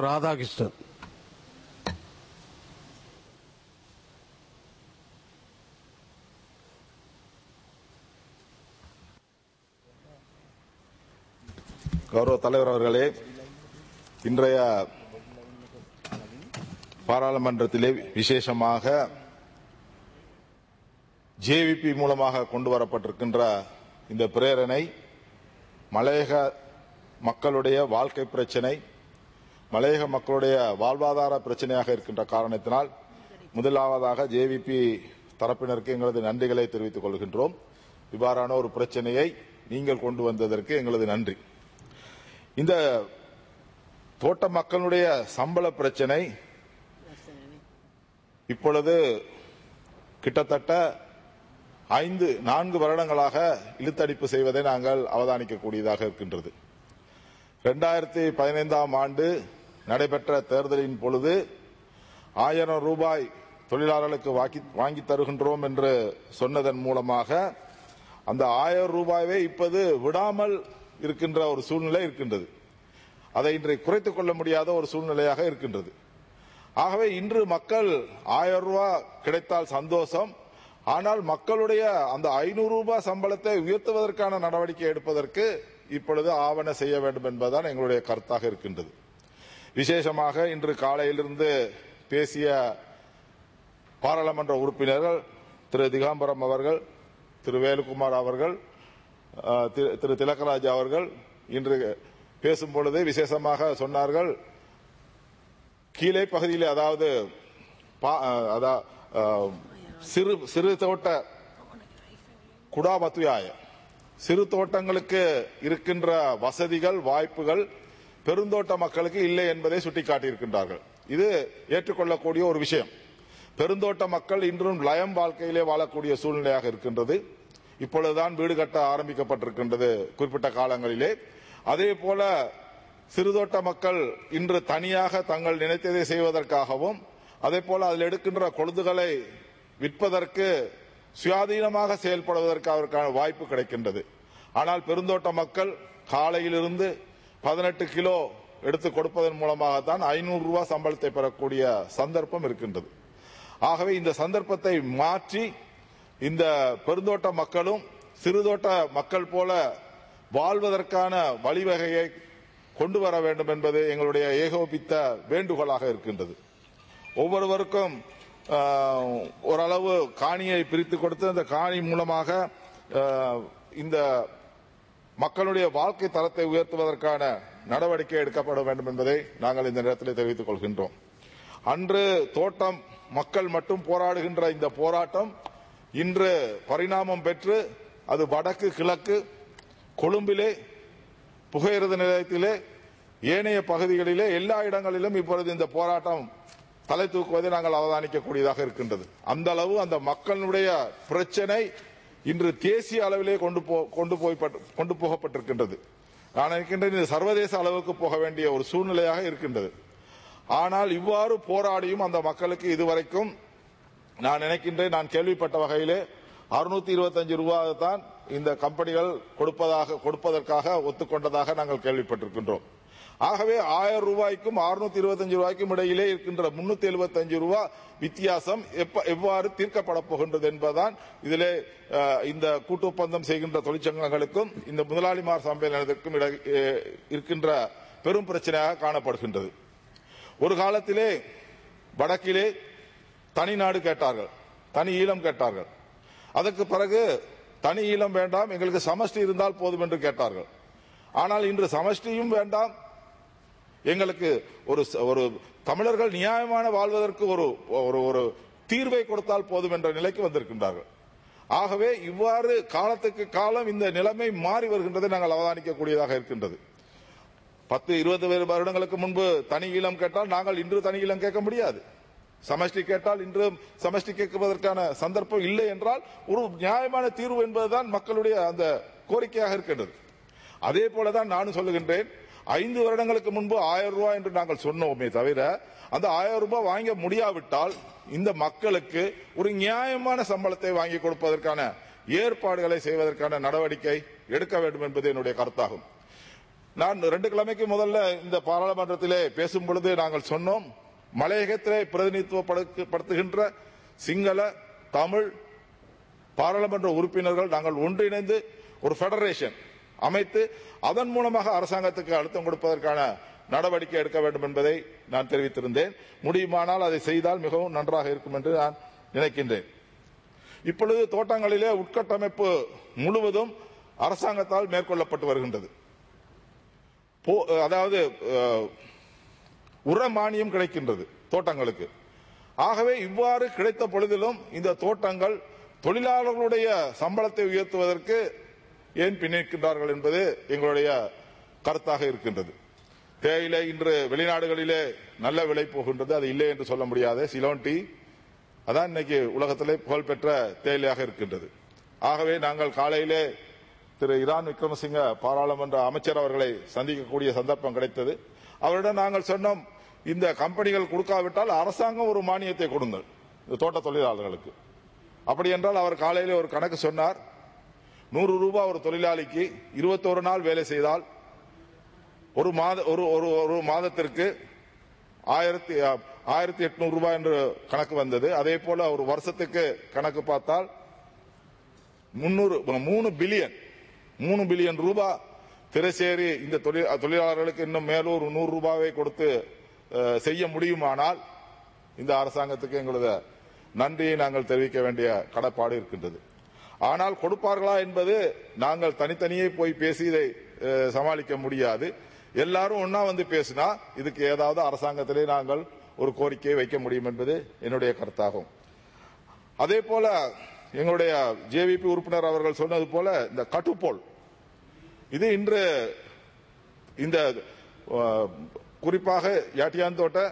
ராதாகிருஷ்ணன் கௌரவ தலைவர் அவர்களே இன்றைய பாராளுமன்றத்திலே விசேஷமாக ஜேவிபி மூலமாக கொண்டு வரப்பட்டிருக்கின்ற இந்த பிரேரணை மலையக மக்களுடைய வாழ்க்கை பிரச்சினை மலையக மக்களுடைய வாழ்வாதார பிரச்சனையாக இருக்கின்ற காரணத்தினால் முதலாவதாக ஜேவிபி தரப்பினருக்கு எங்களது நன்றிகளை தெரிவித்துக் கொள்கின்றோம் இவ்வாறான ஒரு பிரச்சனையை நீங்கள் கொண்டு வந்ததற்கு எங்களது நன்றி இந்த தோட்ட மக்களுடைய சம்பள பிரச்சனை இப்பொழுது கிட்டத்தட்ட ஐந்து நான்கு வருடங்களாக இழுத்தடிப்பு செய்வதை நாங்கள் அவதானிக்கக்கூடியதாக இருக்கின்றது இரண்டாயிரத்தி பதினைந்தாம் ஆண்டு நடைபெற்ற தேர்தலின் பொழுது ஆயிரம் ரூபாய் தொழிலாளர்களுக்கு வாக்கி- வாங்கி தருகின்றோம் என்று சொன்னதன் மூலமாக அந்த ஆயிரம் ரூபாயை இப்போது விடாமல் இருக்கின்ற ஒரு சூழ்நிலை இருக்கின்றது அதை இன்றை குறைத்துக் கொள்ள முடியாத ஒரு சூழ்நிலையாக இருக்கின்றது ஆகவே இன்று மக்கள் ஆயிரம் ரூபாய் கிடைத்தால் சந்தோஷம் ஆனால் மக்களுடைய அந்த ஐநூறு ரூபாய் சம்பளத்தை உயர்த்துவதற்கான நடவடிக்கை எடுப்பதற்கு இப்பொழுது ஆவண செய்ய வேண்டும் என்பதுதான் எங்களுடைய கருத்தாக இருக்கின்றது விசேஷமாக இன்று காலையிலிருந்து பேசிய பாராளுமன்ற உறுப்பினர்கள் திரு திகாம்பரம் அவர்கள் திரு வேலுக்குமார் அவர்கள் அஹ், திரு- திரு திலகராஜ் அவர்கள் இன்று பேசும் பொழுது விசேஷமாக சொன்னார்கள் கீழே பகுதியிலே அதாவது பா- அஹ், அதா- அஹ், சிறு சிறு தோட்ட குடாமத்துயாய சிறு தோட்டங்களுக்கு இருக்கின்ற வசதிகள் வாய்ப்புகள் பெருந்தோட்ட மக்களுக்கு இல்லை என்பதை சுட்டிக்காட்டியிருக்கின்றார்கள் இது ஏற்றுக்கொள்ளக்கூடிய ஒரு விஷயம் பெருந்தோட்ட மக்கள் இன்றும் லயம் வாழ்க்கையிலே வாழக்கூடிய சூழ்நிலையாக இருக்கின்றது இப்பொழுதுதான் வீடு கட்ட ஆரம்பிக்கப்பட்டிருக்கின்றது குறிப்பிட்ட காலங்களிலே அதே போல சிறுதோட்ட மக்கள் இன்று தனியாக தங்கள் நினைத்ததை செய்வதற்காகவும் அதே போல அதில் எடுக்கின்ற கொழுதுகளை விற்பதற்கு சுயாதீனமாக செயல்படுவதற்கு அவருக்கான வாய்ப்பு கிடைக்கின்றது ஆனால் பெருந்தோட்ட மக்கள் காலையிலிருந்து பதினெட்டு கிலோ எடுத்து கொடுப்பதன் மூலமாகத்தான் ஐநூறு ரூபாய் சம்பளத்தை பெறக்கூடிய சந்தர்ப்பம் இருக்கின்றது ஆகவே இந்த சந்தர்ப்பத்தை மாற்றி இந்த பெருந்தோட்ட மக்களும் சிறுதோட்ட மக்கள் போல வாழ்வதற்கான வழிவகையை கொண்டு வர வேண்டும் என்பது எங்களுடைய ஏகோபித்த வேண்டுகோளாக இருக்கின்றது ஒவ்வொருவருக்கும் ஆஹ், ஓரளவு காணியை பிரித்து கொடுத்து அந்த காணி மூலமாக ஆஹ், இந்த மக்களுடைய வாழ்க்கை தரத்தை உயர்த்துவதற்கான நடவடிக்கை எடுக்கப்பட வேண்டும் என்பதை நாங்கள் இந்த நேரத்தில் தெரிவித்துக் கொள்கின்றோம் அன்று தோட்டம் மக்கள் மட்டும் போராடுகின்ற இந்த போராட்டம் இன்று பரிணாமம் பெற்று அது வடக்கு கிழக்கு கொழும்பிலே புகையிரத நிலையத்திலே ஏனைய பகுதிகளிலே எல்லா இடங்களிலும் இப்பொழுது இந்த போராட்டம் தலை தூக்குவதை நாங்கள் அவதானிக்கக்கூடியதாக இருக்கின்றது அந்த அளவு அந்த மக்களுடைய பிரச்சனை இன்று தேசிய அளவிலே கொண்டு போ கொண்டு போய் கொண்டு போகப்பட்டிருக்கின்றது நான் நினைக்கின்றேன் இது சர்வதேச அளவுக்கு போக வேண்டிய ஒரு சூழ்நிலையாக இருக்கின்றது ஆனால் இவ்வாறு போராடியும் அந்த மக்களுக்கு இதுவரைக்கும் நான் நினைக்கின்றேன் நான் கேள்விப்பட்ட வகையிலே அறுநூத்தி இருபத்தஞ்சு ரூபாய் தான் இந்த கம்பெனிகள் கொடுப்பதாக கொடுப்பதற்காக ஒத்துக்கொண்டதாக நாங்கள் கேள்விப்பட்டிருக்கின்றோம் ஆகவே ஆயிரம் ரூபாய்க்கும் அறுநூத்தி இருபத்தஞ்சு ரூபாய்க்கும் இடையிலே இருக்கின்ற முன்னூத்தி எழுபத்தஞ்சு ரூபாய் வித்தியாசம் எப்ப- எவ்வாறு தீர்க்கப்பட போகின்றது என்பதுதான் இதிலே அஹ், இந்த கூட்டு ஒப்பந்தம் செய்கின்ற தொழிற்சங்கங்களுக்கும் இந்த முதலாளிமார் சம்மேளனத்திற்கும் இட- அஹ், இருக்கின்ற பெரும் பிரச்சனையாக காணப்படுகின்றது ஒரு காலத்திலே வடக்கிலே தனி நாடு கேட்டார்கள் தனி ஈழம் கேட்டார்கள் அதற்கு பிறகு தனி ஈழம் வேண்டாம் எங்களுக்கு சமஷ்டி இருந்தால் போதும் என்று கேட்டார்கள் ஆனால் இன்று சமஷ்டியும் வேண்டாம் எங்களுக்கு ஒரு ச- ஒரு தமிழர்கள் நியாயமான வாழ்வதற்கு ஒரு ஒரு ஒரு தீர்வை கொடுத்தால் போதும் என்ற நிலைக்கு வந்திருக்கின்றார்கள் ஆகவே இவ்வாறு காலத்துக்கு காலம் இந்த நிலைமை மாறி வருகின்றதை நாங்கள் அவதானிக்கக்கூடியதாக இருக்கின்றது பத்து இருபது வருடங்களுக்கு முன்பு தனி ஈழம் கேட்டால் நாங்கள் இன்று தனி ஈழம் கேட்க முடியாது சமஷ்டி கேட்டால் இன்று சமஷ்டி கேட்பதற்கான சந்தர்ப்பம் இல்லை என்றால் ஒரு நியாயமான தீர்வு என்பதுதான் மக்களுடைய அந்த கோரிக்கையாக இருக்கின்றது அதே போலதான் நானும் சொல்லுகின்றேன் ஐந்து வருடங்களுக்கு முன்பு ஆயிரம் ரூபாய் என்று நாங்கள் சொன்னோமே தவிர அந்த ஆயிரம் ரூபாய் வாங்க முடியாவிட்டால் இந்த மக்களுக்கு ஒரு நியாயமான சம்பளத்தை வாங்கி கொடுப்பதற்கான ஏற்பாடுகளை செய்வதற்கான நடவடிக்கை எடுக்க வேண்டும் என்பது என்னுடைய கருத்தாகும் நான் ரெண்டு கிழமைக்கு முதல்ல இந்த பாராளுமன்றத்திலே பேசும் பொழுது நாங்கள் சொன்னோம் மலையகத்திலே பிரதிநிதித்துவப்படுத்துகின்ற சிங்கள தமிழ் பாராளுமன்ற உறுப்பினர்கள் நாங்கள் ஒன்றிணைந்து ஒரு ஃபெடரேஷன் அமைத்து அதன் மூலமாக அரசாங்கத்துக்கு அழுத்தம் கொடுப்பதற்கான நடவடிக்கை எடுக்க வேண்டும் என்பதை நான் தெரிவித்திருந்தேன் முடியுமானால் அதை செய்தால் மிகவும் நன்றாக இருக்கும் என்று நான் நினைக்கின்றேன் இப்பொழுது தோட்டங்களிலே உட்கட்டமைப்பு முழுவதும் அரசாங்கத்தால் மேற்கொள்ளப்பட்டு வருகின்றது போ- அதாவது அஹ், உர மானியம் கிடைக்கின்றது தோட்டங்களுக்கு ஆகவே இவ்வாறு கிடைத்த பொழுதிலும் இந்த தோட்டங்கள் தொழிலாளர்களுடைய சம்பளத்தை உயர்த்துவதற்கு ஏன் பின்னிருக்கின்றார்கள் என்பது எங்களுடைய கருத்தாக இருக்கின்றது தேயிலை இன்று வெளிநாடுகளிலே நல்ல விலை போகின்றது அது இல்லை என்று சொல்ல முடியாது சிலோன் டீ அதான் இன்னைக்கு உலகத்திலே புகழ்பெற்ற தேயிலையாக இருக்கின்றது ஆகவே நாங்கள் காலையிலே திரு இரான் விக்ரமசிங்க பாராளுமன்ற அமைச்சர் அவர்களை சந்திக்கக்கூடிய சந்தர்ப்பம் கிடைத்தது அவரிடம் நாங்கள் சொன்னோம் இந்த கம்பெனிகள் கொடுக்காவிட்டால் அரசாங்கம் ஒரு மானியத்தை கொடுங்கள் இந்த தோட்ட தொழிலாளர்களுக்கு அப்படி என்றால் அவர் காலையிலே ஒரு கணக்கு சொன்னார் நூறு ரூபாய் ஒரு தொழிலாளிக்கு இருபத்தோரு நாள் வேலை செய்தால் ஒரு மாத ஒரு ஒரு ஒரு மாதத்திற்கு ஆயிரத்தி ஆயிரத்தி எட்நூறு ரூபாய் என்று கணக்கு வந்தது அதே போல ஒரு வருஷத்துக்கு கணக்கு பார்த்தால் முன்னூறு மூணு பில்லியன் மூணு பில்லியன் ரூபாய் திரைசேரி இந்த தொழில் தொழிலாளர்களுக்கு இன்னும் மேலும் ஒரு நூறு ரூபாவை கொடுத்து அஹ், செய்ய முடியுமானால் இந்த அரசாங்கத்துக்கு எங்களது நன்றியை நாங்கள் தெரிவிக்க வேண்டிய கடப்பாடு இருக்கின்றது ஆனால் கொடுப்பார்களா என்பது நாங்கள் தனித்தனியே போய் பேசி இதை அஹ், சமாளிக்க முடியாது எல்லாரும் ஒன்னா வந்து பேசினா இதுக்கு ஏதாவது அரசாங்கத்திலே நாங்கள் ஒரு கோரிக்கையை வைக்க முடியும் என்பது என்னுடைய கருத்தாகும் அதே போல எங்களுடைய ஜேவிபி உறுப்பினர் அவர்கள் சொன்னது போல இந்த கட்டுப்போல் இது இன்று இந்த அஹ், குறிப்பாக யாட்டியாந்தோட்ட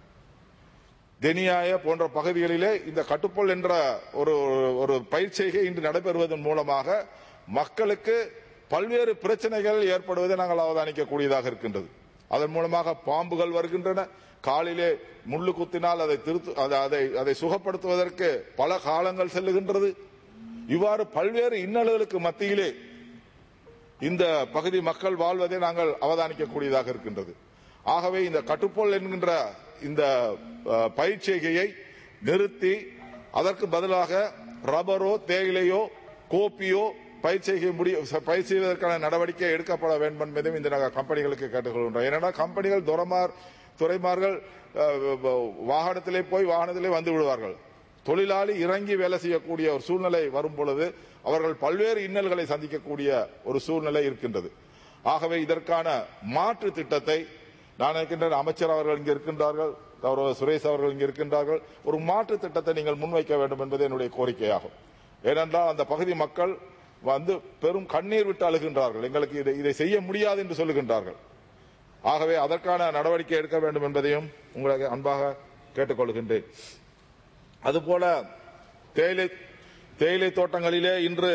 தெனியாய போன்ற பகுதிகளிலே இந்த கட்டுப்போல் என்ற ஒரு ஒரு பயிற்சிகை இன்று நடைபெறுவதன் மூலமாக மக்களுக்கு பல்வேறு பிரச்சனைகள் ஏற்படுவதை நாங்கள் அவதானிக்கக்கூடியதாக இருக்கின்றது அதன் மூலமாக பாம்புகள் வருகின்றன காலிலே முள்ளு குத்தினால் அதை திருத்து அதை- அதை அதை சுகப்படுத்துவதற்கு பல காலங்கள் செல்லுகின்றது இவ்வாறு பல்வேறு இன்னல்களுக்கு மத்தியிலே இந்த பகுதி மக்கள் வாழ்வதை நாங்கள் அவதானிக்கக்கூடியதாக இருக்கின்றது ஆகவே இந்த கட்டுப்போல் என்கின்ற இந்த அஹ், பயிற்சிகையை நிறுத்தி அதற்கு பதிலாக ரப்பரோ தேயிலையோ கோப்பியோ பயிற்சிகை முடிய பயிற்சி செய்வதற்கான நடவடிக்கை எடுக்கப்பட வேண்டும் என்பதையும் இந்த நாங்கள் கம்பெனிகளுக்கு கேட்டுக்கொள்கின்றோம் ஏனென்றால் கம்பெனிகள் துறமார் துறைமார்கள் அஹ், வாகனத்திலே போய் வாகனத்திலே வந்து விடுவார்கள் தொழிலாளி இறங்கி வேலை செய்யக்கூடிய ஒரு சூழ்நிலை வரும் பொழுது அவர்கள் பல்வேறு இன்னல்களை சந்திக்கக்கூடிய ஒரு சூழ்நிலை இருக்கின்றது ஆகவே இதற்கான மாற்று திட்டத்தை நான் நினைக்கின்றேன் அமைச்சர் அவர்கள் இங்கே இருக்கின்றார்கள் கௌரவ சுரேஷ் அவர்கள் இங்கே இருக்கின்றார்கள் ஒரு மாற்று திட்டத்தை நீங்கள் முன்வைக்க வேண்டும் என்பது என்னுடைய கோரிக்கையாகும் ஏனென்றால் அந்த பகுதி மக்கள் வந்து பெரும் கண்ணீர் விட்டு அழுகின்றார்கள் எங்களுக்கு இதை இதை செய்ய முடியாது என்று சொல்லுகின்றார்கள் ஆகவே அதற்கான நடவடிக்கை எடுக்க வேண்டும் என்பதையும் உங்களுக்கு அன்பாக கேட்டுக்கொள்கின்றேன் அதுபோல தேயிலை தேயிலை தோட்டங்களிலே இன்று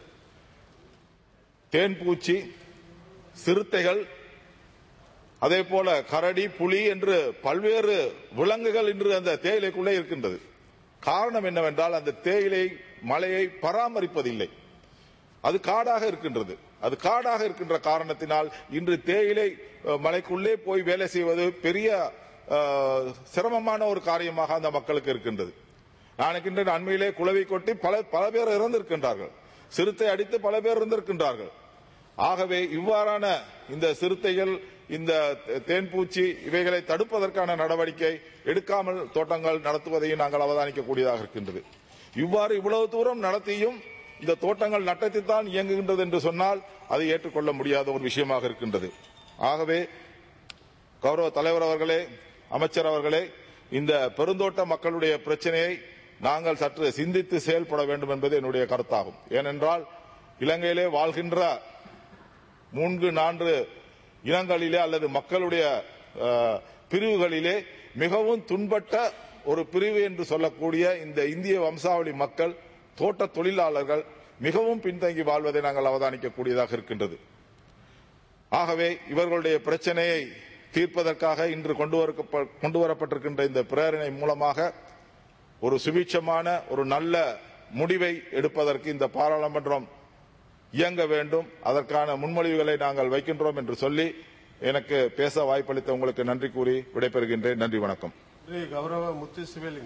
தேன்பூச்சி சிறுத்தைகள் அதே போல கரடி புலி என்று பல்வேறு விலங்குகள் இன்று அந்த தேயிலைக்குள்ளே இருக்கின்றது காரணம் என்னவென்றால் அந்த தேயிலை மலையை பராமரிப்பதில்லை அது காடாக இருக்கின்றது அது காடாக இருக்கின்ற காரணத்தினால் இன்று தேயிலை அஹ், மலைக்குள்ளே போய் வேலை செய்வது பெரிய அஹ், சிரமமான ஒரு காரியமாக அந்த மக்களுக்கு இருக்கின்றது நான் நினைக்கின்றேன் அண்மையிலே குளவி கொட்டி பல பல பேர் இறந்திருக்கின்றார்கள் சிறுத்தை அடித்து பல பேர் இருந்திருக்கின்றார்கள் ஆகவே இவ்வாறான இந்த சிறுத்தைகள் இந்த தேன்பூச்சி இவைகளை தடுப்பதற்கான நடவடிக்கை எடுக்காமல் தோட்டங்கள் நடத்துவதையும் நாங்கள் அவதானிக்கக்கூடியதாக இருக்கின்றது இவ்வாறு இவ்வளவு தூரம் நடத்தியும் இந்த தோட்டங்கள் நட்டத்தில் இயங்குகின்றது என்று சொன்னால் அதை ஏற்றுக்கொள்ள முடியாத ஒரு விஷயமாக இருக்கின்றது ஆகவே கௌரவ தலைவர் அவர்களே அமைச்சர் அவர்களே இந்த பெருந்தோட்ட மக்களுடைய பிரச்சனையை நாங்கள் சற்று சிந்தித்து செயல்பட வேண்டும் என்பது என்னுடைய கருத்தாகும் ஏனென்றால் இலங்கையிலே வாழ்கின்ற மூன்று நான்கு இனங்களிலே அல்லது மக்களுடைய அஹ், பிரிவுகளிலே மிகவும் துன்பட்ட ஒரு பிரிவு என்று சொல்லக்கூடிய இந்த இந்திய வம்சாவளி மக்கள் தோட்ட தொழிலாளர்கள் மிகவும் பின்தங்கி வாழ்வதை நாங்கள் அவதானிக்கக்கூடியதாக இருக்கின்றது ஆகவே இவர்களுடைய பிரச்சனையை தீர்ப்பதற்காக இன்று கொண்டு வரப்ப- கொண்டு வரப்பட்டிருக்கின்ற இந்த பிரேரணை மூலமாக ஒரு சுபீட்சமான ஒரு நல்ல முடிவை எடுப்பதற்கு இந்த பாராளுமன்றம் இயங்க வேண்டும் அதற்கான முன்மொழிவுகளை நாங்கள் வைக்கின்றோம் என்று சொல்லி எனக்கு பேச வாய்ப்பளித்த உங்களுக்கு நன்றி கூறி விடைபெறுகின்றேன் நன்றி வணக்கம் ಶ್ರೀ ಗೌರವ ಮುತ್ತಿ ಶಿವಲಿಂಗ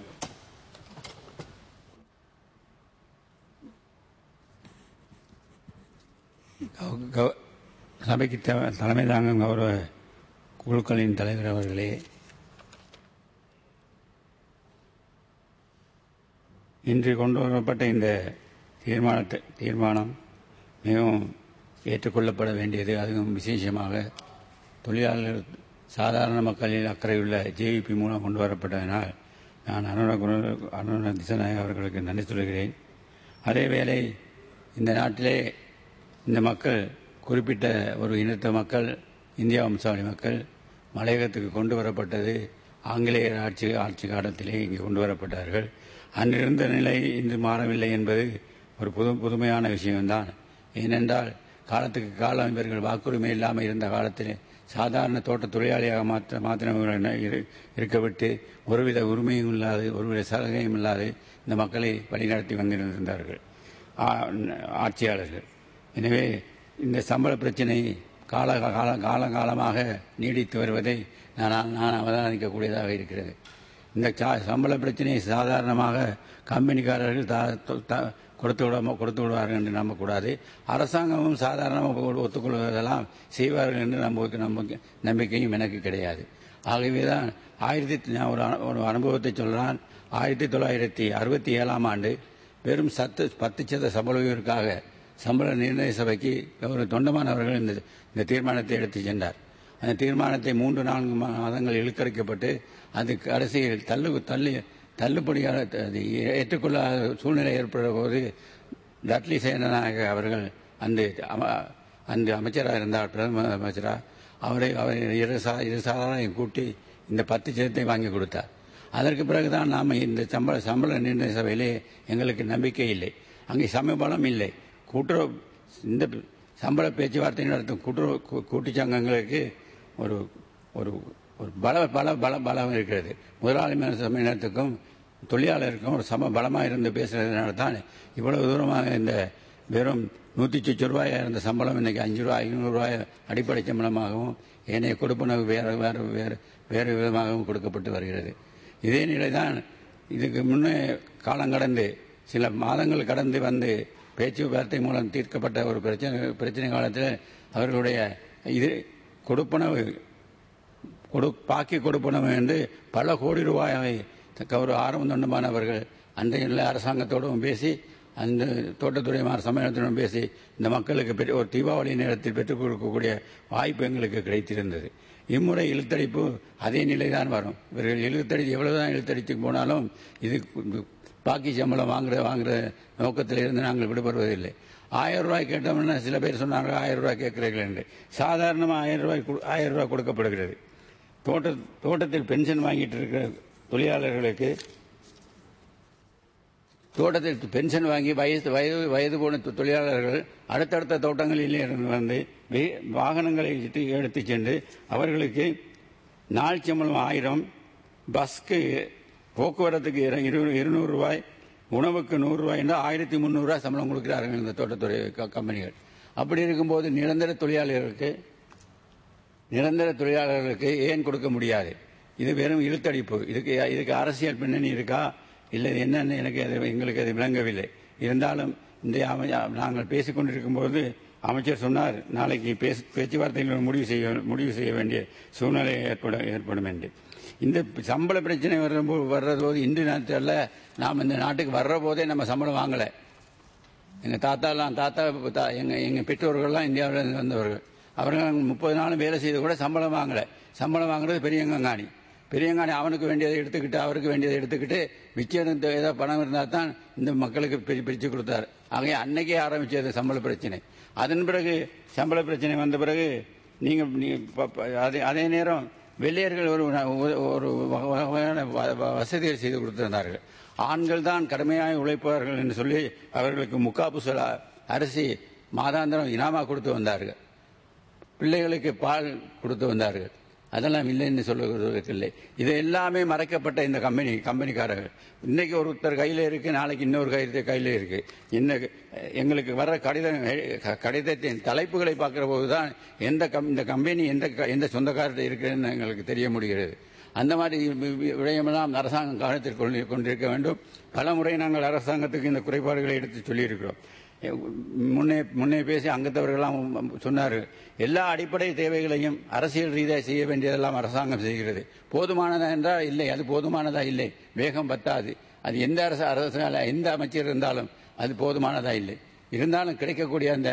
கௌ- கௌ- சபைக்கு த- தலைமை தாங்கும் கௌரவ குழுக்களின் தலைவர் அவர்களே இன்று கொண்டு வரப்பட்ட இந்த தீர்மானத்தை தீர்மானம் மிகவும் ஏற்றுக்கொள்ளப்பட வேண்டியது அதுவும் விசேஷமாக தொழிலாளர் சாதாரண மக்களில் அக்கறையுள்ள ஜேவிபி மூலம் கொண்டு வரப்பட்டதனால் நான் அருண குரு- அருண திசநாயக் அவர்களுக்கு நன்றி சொல்கிறேன் அதேவேளை இந்த நாட்டிலே இந்த மக்கள் குறிப்பிட்ட ஒரு இனத்த மக்கள் இந்தியா வம்சாவளி மக்கள் மலையகத்துக்கு கொண்டு வரப்பட்டது ஆங்கிலேயர் ஆட்சி ஆட்சி காலத்திலே இங்கே கொண்டு வரப்பட்டார்கள் அன்றிருந்த நிலை இன்று மாறவில்லை என்பது ஒரு புது புதுமையான விஷயம்தான் ஏனென்றால் காலத்துக்கு காலம் இவர்கள் வாக்குரிமை இல்லாமல் இருந்த காலத்திலே சாதாரண தோட்ட தொழிலாளியாக மாற்ற மாத்திரவர்களை இருக்க விட்டு ஒருவித உரிமையும் இல்லாது ஒருவித சலுகையும் இல்லாது இந்த மக்களை வழிநடத்தி வந்திருந்தார்கள் ஆ- ஆட்சியாளர்கள் எனவே இந்த சம்பள பிரச்சனை கால கால காலகாலமாக நீடித்து வருவதை நான் நான் அவதானிக்கக்கூடியதாக இருக்கிறது இந்த சா- சம்பள பிரச்சனையை சாதாரணமாக கம்பெனிக்காரர்கள் தா- தொ- த- கொடுத்து விட கொடுத்து விடுவார்கள் என்று நம்பக்கூடாது அரசாங்கமும் சாதாரணமாக ஒத்துக்கொள்வதெல்லாம் செய்வார்கள் என்று நம்ப நம்ப நம்பிக்கையும் எனக்கு கிடையாது ஆகவே தான் ஆயிரத்தி நான் ஒரு அனு- ஒரு அனுபவத்தை சொல்றான் ஆயிரத்தி தொள்ளாயிரத்தி அறுபத்தி ஏழாம் ஆண்டு வெறும் சத்து பத்து சத சம்பள உயர்வுக்காக சம்பள நிர்ணய சபைக்கு ஒரு தொண்டமான் அவர்கள் இந்த இந்த தீர்மானத்தை எடுத்துச் சென்றார் அந்த தீர்மானத்தை மூன்று நான்கு மாதங்கள் இழுக்கரைக்கப்பட்டு அது கடைசியில் தள்ளு தள்ளி தள்ளுபடியாக அது ஏற்றுக்கொள்ளாத சூழ்நிலை ஏற்படுற போது டட்லி சேனநாயக அவர்கள் அந்த அம- அந்த அமைச்சராக இருந்தார் பிரதம அமைச்சராக அவரை அவரை இரு சா இரு சாராரையும் கூட்டி இந்த பத்து சதத்தை வாங்கி கொடுத்தார் அதற்கு பிறகுதான் நாம் இந்த சம்பள சம்பள நிர்ணய சபையிலே எங்களுக்கு நம்பிக்கை இல்லை அங்கே சமபலம் இல்லை கூட்டுறவு இந்த சம்பள பேச்சுவார்த்தை நடத்தும் கூட்டுறவு கூ- கூட்டுச் சங்கங்களுக்கு ஒரு ஒரு ஒரு பல பல பல பலம் இருக்கிறது முதலாளிமான சமயத்துக்கும் தொழிலாளருக்கும் ஒரு சம பலமாக இருந்து பேசுறதுனால தான் இவ்வளவு தூரமாக இந்த வெறும் நூற்றி சொச்சு ரூபாயாக இருந்த சம்பளம் இன்னைக்கு அஞ்சு ரூபாய் ஐநூறு ரூபாய் அடிப்படை சம்பளமாகவும் ஏனைய கொடுப்பனவு வேறு வேறு வேறு வேறு விதமாகவும் கொடுக்கப்பட்டு வருகிறது இதே நிலைதான் இதுக்கு முன்னே காலம் கடந்து சில மாதங்கள் கடந்து வந்து பேச்சுவார்த்தை மூலம் தீர்க்கப்பட்ட ஒரு பிரச்சனை பிரச்சனை காலத்தில் அவர்களுடைய இது கொடுப்பனவு கொடு பாக்கி கொடுப்பனவு என்று பல கோடி ரூபாயை ஒரு ஆரம்ப தொண்டமானவர்கள் அன்றைய அரசாங்கத்தோடும் பேசி அந்த தோட்டத்துறை சம்மேளனத்துடன் பேசி இந்த மக்களுக்கு பெரிய ஒரு தீபாவளி நேரத்தில் பெற்றுக் கொடுக்கக்கூடிய வாய்ப்பு எங்களுக்கு கிடைத்திருந்தது இம்முறை இழுத்தடிப்பு அதே நிலைதான் வரும் இவர்கள் இழுத்தடி எவ்வளவுதான் இழுத்தடித்து போனாலும் இது பாக்கி சம்பளம் வாங்குற வாங்குற நோக்கத்தில் இருந்து நாங்கள் விடுபடுவதில்லை ஆயிரம் ரூபாய் கேட்டோம்னா சில பேர் சொன்னாங்க ஆயிரம் ரூபாய் கேட்கிறீர்கள் என்று சாதாரணமாக ஆயிரம் ரூபாய் கொடு- ஆயிரம் ரூபாய் கொடுக்கப்படுகிறது தோட்ட தோட்டத்தில் பென்ஷன் வாங்கிட்டு இருக்கிற தொழிலாளர்களுக்கு தோட்டத்தில் பென்ஷன் வாங்கி வயது வயது வயது போன தொ- தொழிலாளர்கள் அடுத்தடுத்த தோட்டங்களில் இருந்து வந்து வே- வாகனங்களை எடுத்து எடுத்துச் சென்று அவர்களுக்கு நாள் சம்பளம் ஆயிரம் பஸ்க்கு போக்குவரத்துக்கு இரு- இரு- இருநூறு ரூபாய் உணவுக்கு நூறு ரூபாய் என்று ஆயிரத்தி முந்நூறு ரூபாய் சம்பளம் கொடுக்கிறார்கள் இந்த தோட்டத்துறை க- கம்பெனிகள் அப்படி இருக்கும்போது நிரந்தர தொழிலாளர்களுக்கு நிரந்தர தொழிலாளர்களுக்கு ஏன் கொடுக்க முடியாது இது வெறும் இழுத்தடிப்பு இதுக்கு இதுக்கு அரசியல் பின்னணி இருக்கா இல்லை என்னன்னு எனக்கு அது எங்களுக்கு அது விளங்கவில்லை இருந்தாலும் இந்த அமை- நாங்கள் பேசிக் கொண்டிருக்கும் போது அமைச்சர் சொன்னார் நாளைக்கு பேசு பேச்சுவார்த்தைகள் முடிவு செய்ய முடிவு செய்ய வேண்டிய சூழ்நிலை ஏற்பட ஏற்படும் என்று இந்த சம்பள பிரச்சனை வர்றபோ வர்றது போது இன்று நேரத்தில் நாம் இந்த நாட்டுக்கு வர்ற போதே நம்ம சம்பளம் வாங்கலை எங்க தாத்தாலாம் தாத்தா தா- எங்க எங்க பெற்றோர்கள்லாம் இந்தியாவில இருந்து வந்தவர்கள் அவர்கள் முப்பது நாளும் வேலை செய்து கூட சம்பளம் வாங்கல சம்பளம் வாங்குறது பெரியங்காணி பெரியங்காணி அவனுக்கு வேண்டியதை எடுத்துக்கிட்டு அவருக்கு வேண்டியதை எடுத்துக்கிட்டு மிச்சம் இருந்த ஏதாவது பணம் இருந்தால் தான் இந்த மக்களுக்கு பிரி பிரித்து கொடுத்தாரு ஆகவே அன்னைக்கே ஆரம்பிச்சது சம்பள பிரச்சனை அதன் பிறகு சம்பள பிரச்சனை வந்த பிறகு நீங்க நீ- ப- ப- அதே அதே நேரம் வெள்ளையர்கள் ஒரு ஒரு- ஒரு வகை- வகையான வ- வ- வசதிகள் செய்து கொடுத்திருந்தார்கள் ஆண்கள் தான் கடுமையாக உழைப்பார்கள் என்று சொல்லி அவர்களுக்கு முக்காப்பு சொல அரிசி மாதாந்திரம் இனாமா கொடுத்து வந்தார்கள் பிள்ளைகளுக்கு பால் கொடுத்து வந்தார்கள் அதெல்லாம் இல்லைன்னு சொல்லுவதற்கு இல்லை இது எல்லாமே மறைக்கப்பட்ட இந்த கம்பெனி கம்பெனிக்காரர்கள் இன்னைக்கு ஒருத்தர் கையில் இருக்கு நாளைக்கு இன்னொரு கை கையில் இருக்கு இன்னைக்கு எங்களுக்கு வர்ற கடிதம் க- கடிதத்தின் தலைப்புகளை பார்க்கிற போது தான் எந்த கம்- இந்த கம்பெனி எந்த க- எந்த சொந்தக்காரர்கிட்ட இருக்குன்னு எங்களுக்கு தெரிய முடிகிறது அந்த மாதிரி வி- வி- விடயமெல்லாம் அரசாங்கம் கவனத்தில் கொண்டு- கொண்டிருக்க வேண்டும் பல முறை நாங்கள் அரசாங்கத்துக்கு இந்த குறைபாடுகளை எடுத்து சொல்லியிருக்கிறோம் எ- முன்னே முன்னே பேசி அங்கத்தவர்கள்லாம் சொன்னார் எல்லா அடிப்படை தேவைகளையும் அரசியல் ரீதியாக செய்ய வேண்டியதெல்லாம் அரசாங்கம் செய்கிறது போதுமானதா என்றால் இல்லை அது போதுமானதா இல்லை வேகம் பத்தாது அது எந்த அரசு அரசு எந்த அமைச்சர் இருந்தாலும் அது போதுமானதா இல்லை இருந்தாலும் கிடைக்கக்கூடிய அந்த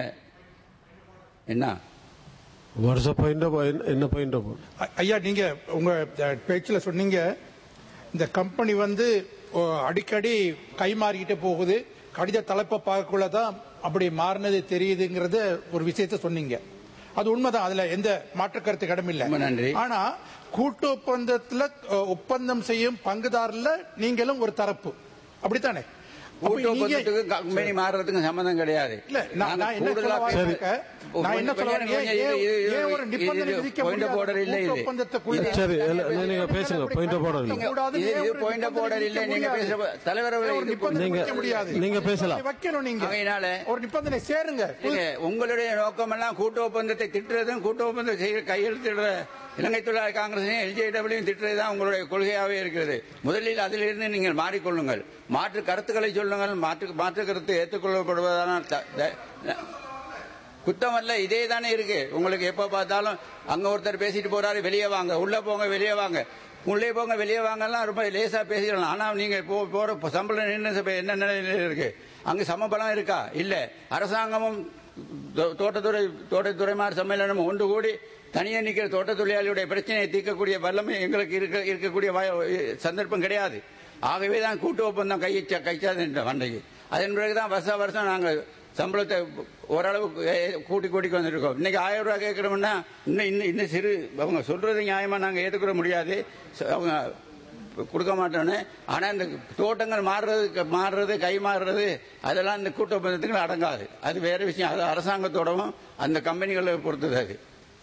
என்ன வருஷ பாயிண்ட் என்ன பாயிண்ட் ஐ- ஐயா நீங்க உங்க அஹ், பேச்சுல சொன்னீங்க இந்த கம்பெனி வந்து ஓ, அடிக்கடி கை மாறிக்கிட்டே போகுது கடித தலைப்பை பார்க்கக்குள்ள தான் அப்படி மாறினது தெரியுதுங்கிறத ஒரு விஷயத்த சொன்னீங்க அது உண்மைதான் அதுல எந்த மாற்று கருத்து கடமில்லை ரொம்ப நன்றி. ஆனா கூட்டு ஒப்பந்தத்துல அஹ், ஒப்பந்தம் செய்யும் பங்குதாரர்ல நீங்களும் ஒரு தரப்பு அப்படித்தானே அப்ப கூட்டு நீங்க- ஒப்பந்தத்துக்கு கம்பெனி மாறுறதுக்கும் சம்பந்தம் கிடையாது இல்ல நான் நாங்க நான் என்ன கூடுதலா சொல்ல பேச- வரேன் நான் என்ன சொல்ல வரேன் ஏன் ஏன் ஏன் ஒரு நிபந்தனை விதிக்க பாயிண்ட் முடியாது போர்டர் இல்ல கூட்டு இது ஒப்பந்தத்துக்குள்ள சரி, இல்ல, நீங்க பேசுங்க. point of order இல்ல. கூடாது, இது- ஏன் இது ஒரு point of நிபந்தனை order இல்ல. விதிக்க நீங்க முடியாது? பேசுற தலைவர் அவர்களே, ஏன் ஒரு இது நிபந்தனை நீங்க- விதிக்க முடியாது நீங்க பேசலாம். வைக்கணும் நீங்க ஆகையினால ஒரு நிபந்தனை சேருங்க இல்ல, உங்களுடைய நோக்கம் எல்லாம் கூட்டு ஒப்பந்தத்தை திட்டுறதும் கூட்டு ஒப்பந்தம் செய்ய கையெழுத்திடுற இலங்கை தொழிலாளர் காங்கிரஸையும் எல்ஜேடபிள்யூ திட்டுறது தான் உங்களுடைய கொள்கையாகவே இருக்கிறது முதலில் அதிலிருந்து நீங்கள் மாறிக்கொள்ளுங்கள் மாற்று கருத்துக்களை சொல்லுங்கள் மாற்று மாற்று கருத்து ஏற்றுக்கொள்ளப்படுவதான த- த- குத்தம் அல்ல இதே தானே இருக்கு உங்களுக்கு எப்ப பார்த்தாலும் அங்க ஒருத்தர் பேசிட்டு போறாரு வெளியே வாங்க உள்ள போங்க வெளியே வாங்க உள்ளே போங்க வெளியே வாங்கலாம் ரொம்ப லேசா பேசிக்கலாம் ஆனா நீங்க போ- போற சம்பளம் நின்று என்ன நிலையில இருக்கு அங்க சமபலம் இருக்கா இல்ல அரசாங்கமும் தோ- தோட்டத்துறை தோட்டத்துறைமார் சம்மேளனம் ஒன்று கூடி தனியே நிக்கிற தோட்ட தொழிலாளியுடைய பிரச்சனையை தீர்க்கக்கூடிய வல்லமை எங்களுக்கு இருக்க இருக்கக்கூடிய வாய- சந்தர்ப்பம் கிடையாது ஆகவே தான் கூட்டு ஒப்பந்தம் கைச்சா கைச்சாது வண்டைக்கு அதன் பிறகுதான் வருஷம் வருஷம் நாங்கள் சம்பளத்தை ஓரளவு ஏ- கூட்டி கூட்டிக்கு வந்திருக்கோம் இன்னைக்கு ஆயிரம் ரூபாய் கேட்கறோம்னா இன்னும் இன்னும் இன்னும் சிறு அவங்க சொல்றது நியாயமா நாங்க ஏத்துக்கிற முடியாது ச- அவங்க கொடுக்க மாட்டோன்னு ஆனா இந்த தோட்டங்கள் மாறுறது மாறுறது கை மாறுறது அதெல்லாம் இந்த கூட்ட ஒப்பந்தத்துக்கு அடங்காது அது வேற விஷயம் அது அரசாங்கத்தோடவும் அந்த கம்பெனிகளை பொறுத்தது அது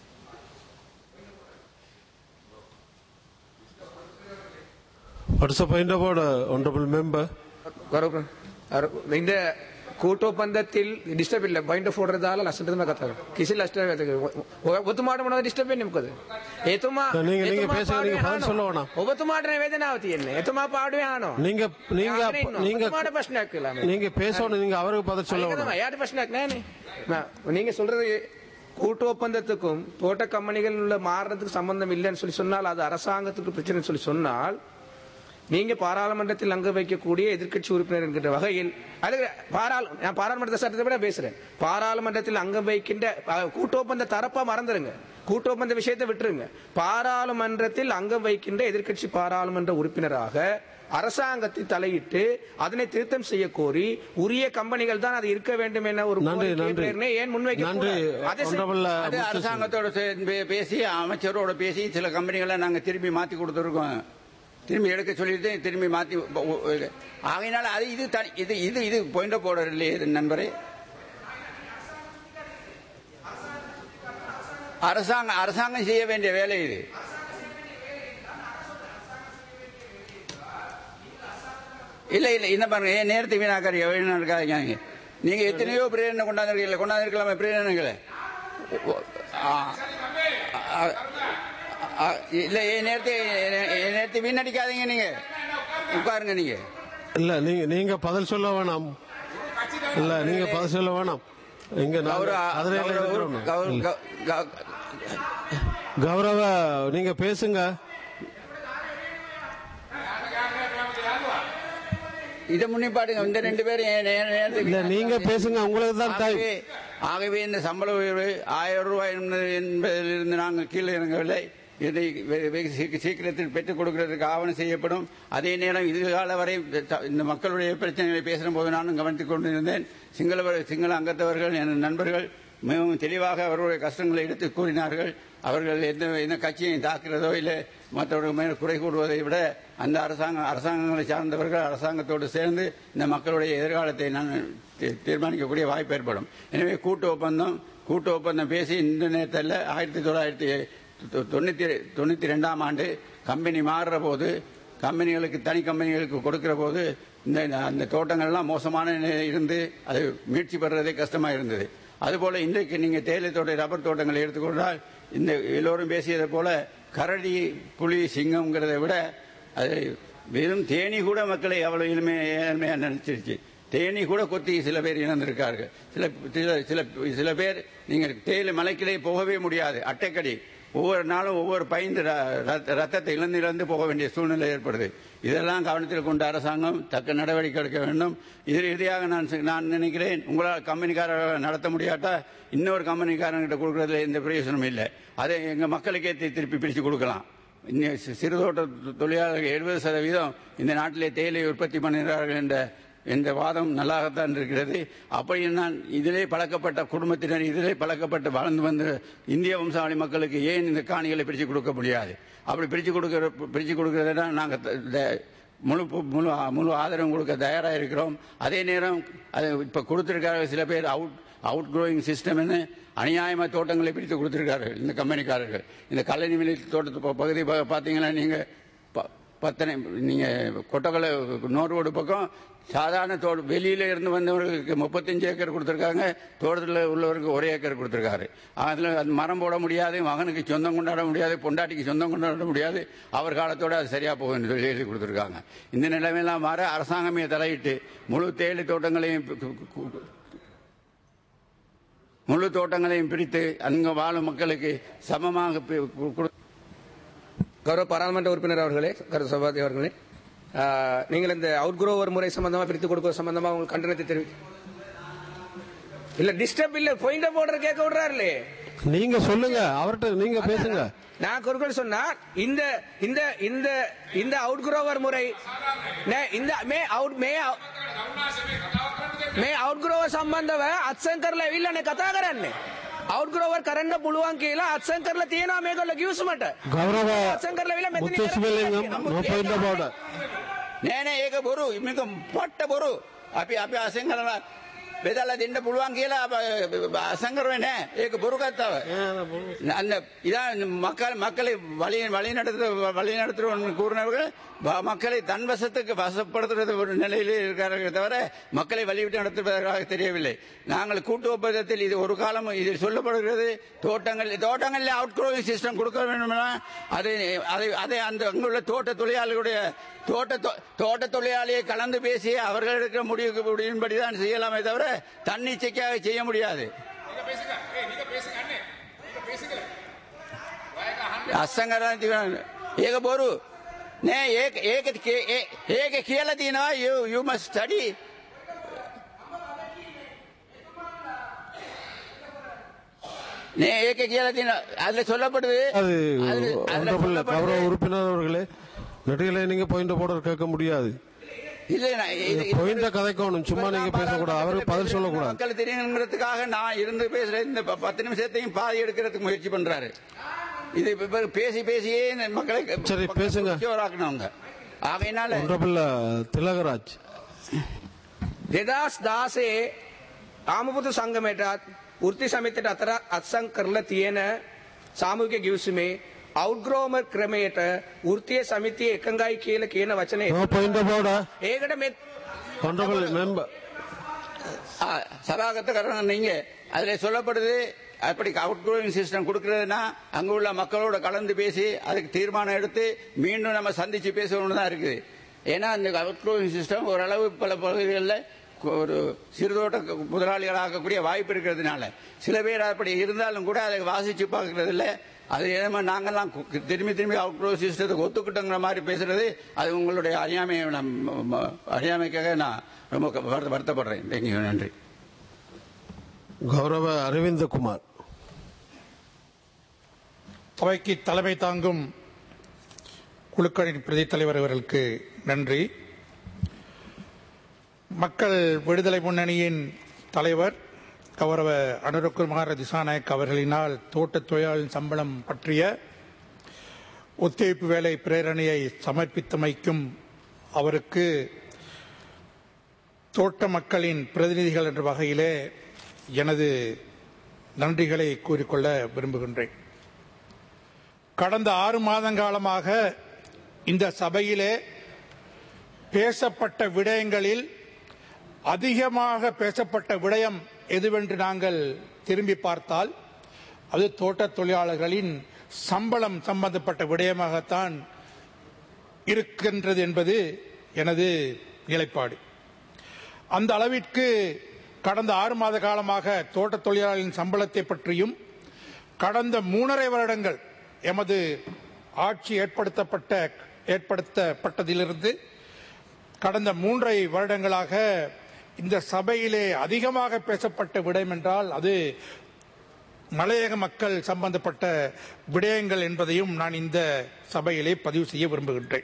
வருஷ பாயிண்ட் ஆஃப் honorable member ಬರೋಬ್ರ ಇಂದ ಕೂಟೋಪಂದത്തിൽ ಡಿಸ್ಟರ್ಬ್ ಇಲ್ಲ ಪಾಯಿಂಟ್ ಆಫ್ ಆರ್ಡರ್ ದಾಲ ಲಸ್ಟ್ ಅಂತ ಕತ್ತ ಕಿಸಿ ಲಸ್ಟ್ ಒತ್ತು ಮಾಡ ಮಾಡೋದು ಡಿಸ್ಟರ್ಬ್ ನಿಮ್ಕದು ಏತುಮಾ நீங்க- நீங்க பேசுங்க, நீங்க பதில் சொல்ல வேணாம். ಒತ್ತು ಮಾಡ್ರೆ ವೇದನೆ ಆವತಿ ಎನ್ನೆ ಏತುಮಾ ಪಾಡುವೆ ಆನೋ நீங்க நீங்க நீங்க மாட பிரச்சனை ஆக்கல நீங்க பேசணும் நீங்க அவருக்கு பதில் சொல்ல வேணும் யாரு பிரச்சனை ஆக்குனே நீங்க சொல்றது கூட்டு ஒப்பந்தத்துக்கும் தோட்ட கம்பெனிகள் உள்ள மாறுறதுக்கு சம்பந்தம் இல்லைன்னு சொல்லி சொன்னால் அது அரசாங்கத்துக்கு பிரச்சனை சொல்லி சொன்னால் நீங்க பாராளுமன்றத்தில் அங்க வைக்கக்கூடிய எதிர்க்கட்சி உறுப்பினர் என்கின்ற வகையில் அது பாராளு நான் பாராளுமன்ற சட்டத்தை விட பேசுறேன் பாராளுமன்றத்தில் அங்கம் வைக்கின்ற அஹ், கூட்டொப்பந்த தரப்பா மறந்துருங்க கூட்டொப்பந்த விஷயத்தை விட்டுருங்க பாராளுமன்றத்தில் அங்கம் வைக்கின்ற எதிர்க்கட்சி பாராளுமன்ற உறுப்பினராக அரசாங்கத்தை தலையிட்டு அதனை திருத்தம் செய்ய கோரி உரிய கம்பெனிகள் தான் அது இருக்க வேண்டும் என ஒரு நன்றி, கோரிக்கை நன்றி. பிரேரணை ஏன் முன்வைக்க நன்றி கூடாது? அதை செய்- honorable அது முத்து அரசாங்கத்தோட சே- பே- பேசி அமைச்சரோட பேசி சில கம்பெனிகளை நாங்க திரும்பி மாத்தி கொடுத்துருக்கோம் திரும்பி எடுக்க சொல்லிட்டு திரும்பி மாத்தி ஒ- ஒ- இது. ஆகையினால அது இது தனி இது இது இது பாயிண்ட் ஆஃப் ஆர்டர் இல்லையே இது நண்பரே அரசாங்கம் அரசாங்கம் செய்ய வேண்டிய வேலை இது இல்ல இல்ல இந்த பாருங்க ஏன் நேரத்தை வீணாக்காரி வீணாக்காதீங்க நீங்க எத்தனையோ பிரேரணை கொண்டாந்துருக்கீங்களா கொண்டாந்துருக்கலாமே பிரேரணைகளை ஆ, ஆ, ஆ, இல்ல என் நேரத்தை என் நேரத்தை வீணடிக்காதீங்க நீங்க உட்காருங்க நீங்க இல்ல நீங்க நீங்க பதில் சொல்ல வேணாம் இல்ல நீங்க பதில் சொல்ல வேணாம் இங்க நாங்க கௌரவ அதுல எல்லாம் கௌரவ- இருக்கிறோம். கௌரவ- இல்ல. கௌ- கௌ- கௌரவ நீங்க பேசுங்க இதை முன்னிப்பாடுங்க இந்த ரெண்டு பேரும் என் நே- நேரத்தை இல்ல நீங்க பேசுங்க உங்களுக்கு தான் டைம் ஆகவே ஆகவே இந்த சம்பள உயர்வு ஆயிரம் ரூபாய் என்பது- என்பதிலிருந்து நாங்கள் கீழே இறங்கவில்லை இதை வெ- வெகு சீக்க- சீக்கிரத்தில் பெற்றுக் கொடுக்கிறதுக்கு ஆவணம் செய்யப்படும் அதே நேரம் இதுகால வரை த- இந்த மக்களுடைய பிரச்சனைகளை பேசுகிற போது நானும் கவனித்துக் கொண்டிருந்தேன் சிங்களவர் சிங்கள அங்கத்தவர்கள் என் நண்பர்கள் மிகவும் தெளிவாக அவர்களுடைய கஷ்டங்களை எடுத்து கூறினார்கள் அவர்கள் எந்த எந்த கட்சியையும் தாக்குறதோ இல்லை மற்றவர்கள் மேல் குறை கூறுவதை விட அந்த அரசாங்கம் அரசாங்கங்களை சார்ந்தவர்கள் அரசாங்கத்தோடு சேர்ந்து இந்த மக்களுடைய எதிர்காலத்தை நான் தீ- தீர்மானிக்கக்கூடிய வாய்ப்பு ஏற்படும் எனவே கூட்டு ஒப்பந்தம் கூட்டு ஒப்பந்தம் பேசி இந்த நேரத்தில் ஆயிரத்தி தொள்ளாயிரத்தி தொ- தொண்ணூத்தி தொண்ணூத்தி ரெண்டாம் ஆண்டு கம்பெனி மாறுற போது கம்பெனிகளுக்கு தனி கம்பெனிகளுக்கு கொடுக்கிற போது இந்த அந்த தோட்டங்கள்லாம் மோசமான நிலையில் இருந்து அது மீட்சி பெறுறதே கஷ்டமா இருந்தது அதுபோல இன்றைக்கு நீங்க தேயிலை தோட்ட ரப்பர் தோட்டங்களை எடுத்துக்கொண்டால் இந்த எல்லோரும் பேசியதை போல கரடி புலி சிங்கம்ங்கிறதை விட அது வெறும் தேனி கூட மக்களை அவ்வளவு எளிமை ஏழ்மையா நினைச்சிருச்சு தேனி கூட கொத்தி சில பேர் இழந்திருக்கார்கள் சில சில சில சில பேர் நீங்க தேயிலை மலைக்கிலே போகவே முடியாது அட்டைக்கடி ஒவ்வொரு நாளும் ஒவ்வொரு பயந்து ர- ரத்த- ரத்தத்தை இழந்து இழந்து போக வேண்டிய சூழ்நிலை ஏற்படுது இதெல்லாம் கவனத்தில் கொண்ட அரசாங்கம் தக்க நடவடிக்கை எடுக்க வேண்டும் இதில் இறுதியாக நான் சொ- நான் நினைக்கிறேன் உங்களால் கம்பெனிக்காரர்கள் நடத்த முடியாட்டா இன்னொரு கம்பெனிக்காரங்கிட்ட கொடுக்கறதுல எந்த பிரயோஜனமும் இல்லை அதை எங்க மக்களுக்கே தி- திருப்பி பிரித்து கொடுக்கலாம் இன்னும் சி- சிறுதோட்ட தொழிலாளர்கள் எழுபது சதவீதம் இந்த நாட்டிலே தேயிலை உற்பத்தி பண்ணுகிறார்கள் என்ற என்ற வாதம் நல்லாகத்தான் இருக்கிறது அப்படி நான் இதிலே பழக்கப்பட்ட குடும்பத்தினர் இதிலே பழக்கப்பட்டு வாழ்ந்து வந்த இந்திய வம்சாவளி மக்களுக்கு ஏன் இந்த காணிகளை பிரித்து கொடுக்க முடியாது அப்படி பிரித்து கொடுக்கிற பிரித்து கொடுக்கறதுனா நாங்கள் முழு முழு முழு ஆதரவு கொடுக்க தயாராக இருக்கிறோம் அதே நேரம் அது இப்போ கொடுத்திருக்காங்க சில பேர் அவுட் அவுட் க்ரோயிங் சிஸ்டம்னு அநியாயமா தோட்டங்களை பிரித்து கொடுத்திருக்கார்கள் இந்த கம்பெனிக்காரர்கள் இந்த கல்லணி வெளி தோட்டத்து ப- பகுதி பா- பார்த்தீங்கன்னா நீங்க ப- பத்தனை நீங்க கொட்டக்கலை நோர்வோடு பக்கம் சாதாரண தோடு வெளியில இருந்து வந்தவர்களுக்கு முப்பத்தஞ்சு ஏக்கர் கொடுத்திருக்காங்க தோட்டத்தில் உள்ளவருக்கு ஒரு ஏக்கர் கொடுத்திருக்காரு அதுல அது மரம் போட முடியாது மகனுக்கு சொந்தம் கொண்டாட முடியாது பொண்டாட்டிக்கு சொந்தம் கொண்டாட முடியாது அவர் காலத்தோட அது சரியா போகும் என்று சொல்லி எழுதி கொடுத்திருக்காங்க இந்த நிலைமையெல்லாம் மாற அரசாங்கமே தலையிட்டு முழு தேயிலை தோட்டங்களையும் கு- கு- கு- முழு தோட்டங்களையும் பிரித்து அங்க வாழும் மக்களுக்கு சமமாக பி- கு- கொடு- கௌரவ பாராளுமன்ற உறுப்பினர் அவர்களே கௌரவ சபாதி அவர்களே ஆ, நீங்கள் இந்த அவுட்க்ரோவர் முறை சம்பந்தமா பிரித்து கொடுப்பது சம்பந்தமா உங்களுக்கு கண்டனத்தை தெரிவி இல்ல டிஸ்டர்ப் இல்ல பாயிண்ட் போடுற கேட்க விடுறாருலே நீங்க சொல்லுங்க அவர்கிட்ட நீங்க பேசுங்க நான் குறுக்கள் சொன்னா இந்த இந்த இந்த இந்த அவுட்க்ரோவர் முறை நே- இந்த மே அவுட் மே මේ අවුට්ග්‍රෝව සම්බන්ධව අත්සන් කරලා ඇවිල්ලානේ කතා කරන්නේ. අවුට්ග්‍රෝවර් කරන්න පුළුවන් කියලා අත්සන් කරලා තියෙනවා මේගොල්ලෝ කිව්සුමට. கௌரவ අත්සන් කරලා ඇවිල්ලා මෙතන முத்துசிவலிங்கம் நோ பாயிண்ட் அபவுட் නෑ නෑ ඒක බොරු මේක පොට්ට බොරු අපි අපි අසෙන් කරලා බෙදලා දෙන්න පුළුවන් කියලා අප- අසං කරුවේ නෑ ඒක බොරු කතාව அந்த இதான் மக்கள் மக்களை வழி வழி நடத்துற வழி நடத்துறவன் கூறினவர்கள் வ- மக்களை தன் வசத்துக்கு வசப்படுத்துறது ஒரு நிலையிலே இருக்கிறார்கள் தவிர மக்களை வழிவிட்டு நடத்துவதாக தெரியவில்லை நாங்கள் கூட்டு ஒப்பந்தத்தில் இது ஒரு காலம் இதில் சொல்லப்படுகிறது தோட்டங்கள் தோட்டங்களில் அவுட் க்ரோவிங் சிஸ்டம் கொடுக்க வேண்டும்னா அதை அதை அதை அந்த அங்குள்ள தோட்ட தொழிலாளர்களுடைய தோட்ட தொ- தோட்ட தொழிலாளியை கலந்து பேசி அவர்கள் எடுக்கிற முடிவுக்கு முடிவின்படி தான் செய்யலாமே தவிர தன்னிச்சைக்காக செய்ய முடியாது අස්සංගරන තිබෙන ඒක බොරු නෑ ඒක ඒක කේ- ඒ- ඒක කියලා තියෙනවා you you must study නෑ ඒක කියලා තියෙනවා அதுல சொல்லப்படுது அது அதுல- அதுல honorable சொல்லப்படுது- கௌரவ உறுப்பினர் அவர்களே நெடுகளை நீங்க பாயிண்ட் போட கேட்க முடியாது இல்ல நான் இது- இது- பாயிண்ட கதைக்கணும் சும்மா நீங்க பேசக்கூடாது அவருக்கு பதில் சொல்லக்கூடாது மக்கள் தெரியணுங்கிறதுக்காக நான் இருந்து பேசுற இந்த ப- பத்து நிமிஷத்தையும் பாதி எடுக்கிறதுக்கு முயற்சி பண்றாரு இது இப்ப- இப்ப பேசி பேசியே இந்த மக்களை சரி, பேசுங்க. ஆக்கணுங்க ஆகையினால ஒன்றபில்ல திலகராஜ் දෙදස් දාසේ ආමපුතු සංගමයටත් වෘත්ති සමිතට අතර අත්සං කරලා තියෙන සාමූහික ගිවිසුමේ අවුට්ග්‍රෝමර් ක්‍රමයට වෘත්තිය සමිතිය එකඟයි කියල කියන වචනය. நோ பாயிண்ட் அபவுட் ඒකට මෙ ஒன்றபிள் மெம்பர் ஆ, சபாகத்த காரணம் நீங்க அதுல சொல்லப்படுது அப்படி அவுட் க்ரோயிங் சிஸ்டம் கொடுக்கறதுனா அங்க உள்ள மக்களோட கலந்து பேசி அதுக்கு தீர்மானம் எடுத்து மீண்டும் நம்ம சந்திச்சு பேசணும்னு தான் இருக்குது ஏன்னா அந்த அவுட் க்ரோயிங் சிஸ்டம் ஓரளவு பல பகுதிகளில் ஒரு சிறுதோட்ட முதலாளிகளாகக்கூடிய வாய்ப்பு இருக்கிறதுனால சில பேர் அப்படி இருந்தாலும் கூட அதை வாசிச்சு பார்க்கறது இல்ல அது ஏமா நாங்கெல்லாம் கு- திரும்பி திரும்பி அவுட் க்ரோ சிஸ்டத்துக்கு ஒத்துக்கிட்டோங்கிற மாதிரி பேசுறது அது உங்களுடைய அறியாமை அறியாமைக்காக நான் ரொம்ப வருத்த- வருத்தப்படுறேன் தேங்க்யூ நன்றி கௌரவ அரவிந்த குமார் சபைக்கு தலைமை தாங்கும் குழுக்களின் பிரதி தலைவர் அவர்களுக்கு நன்றி மக்கள் விடுதலை முன்னணியின் தலைவர் கௌரவ அனுரகுமார திசாநாயக் அவர்களினால் தோட்டத் தொழிலாளர் சம்பளம் பற்றிய ஒத்துழைப்பு வேலை பிரேரணையை சமர்ப்பித்தமைக்கும் அவருக்கு தோட்ட மக்களின் பிரதிநிதிகள் என்ற வகையிலே எனது நன்றிகளை கூறிக்கொள்ள விரும்புகின்றேன் கடந்த ஆறு மாதங்காலமாக இந்த சபையிலே பேசப்பட்ட விடயங்களில் அதிகமாக பேசப்பட்ட விடயம் எதுவென்று நாங்கள் திரும்பி பார்த்தால் அது தோட்டத் தொழிலாளர்களின் சம்பளம் சம்பந்தப்பட்ட விடயமாகத்தான் இருக்கின்றது என்பது எனது நிலைப்பாடு அந்த அளவிற்கு கடந்த ஆறு மாத காலமாக தோட்டத் தொழிலாளர்களின் சம்பளத்தை பற்றியும் கடந்த மூணரை வருடங்கள் எமது ஆட்சி ஏற்படுத்தப்பட்ட ஏற்படுத்தப்பட்டதிலிருந்து கடந்த மூன்றை வருடங்களாக இந்த சபையிலே அதிகமாக பேசப்பட்ட விடயம் என்றால் அது மலையக மக்கள் சம்பந்தப்பட்ட விடயங்கள் என்பதையும் நான் இந்த சபையிலே பதிவு செய்ய விரும்புகின்றேன்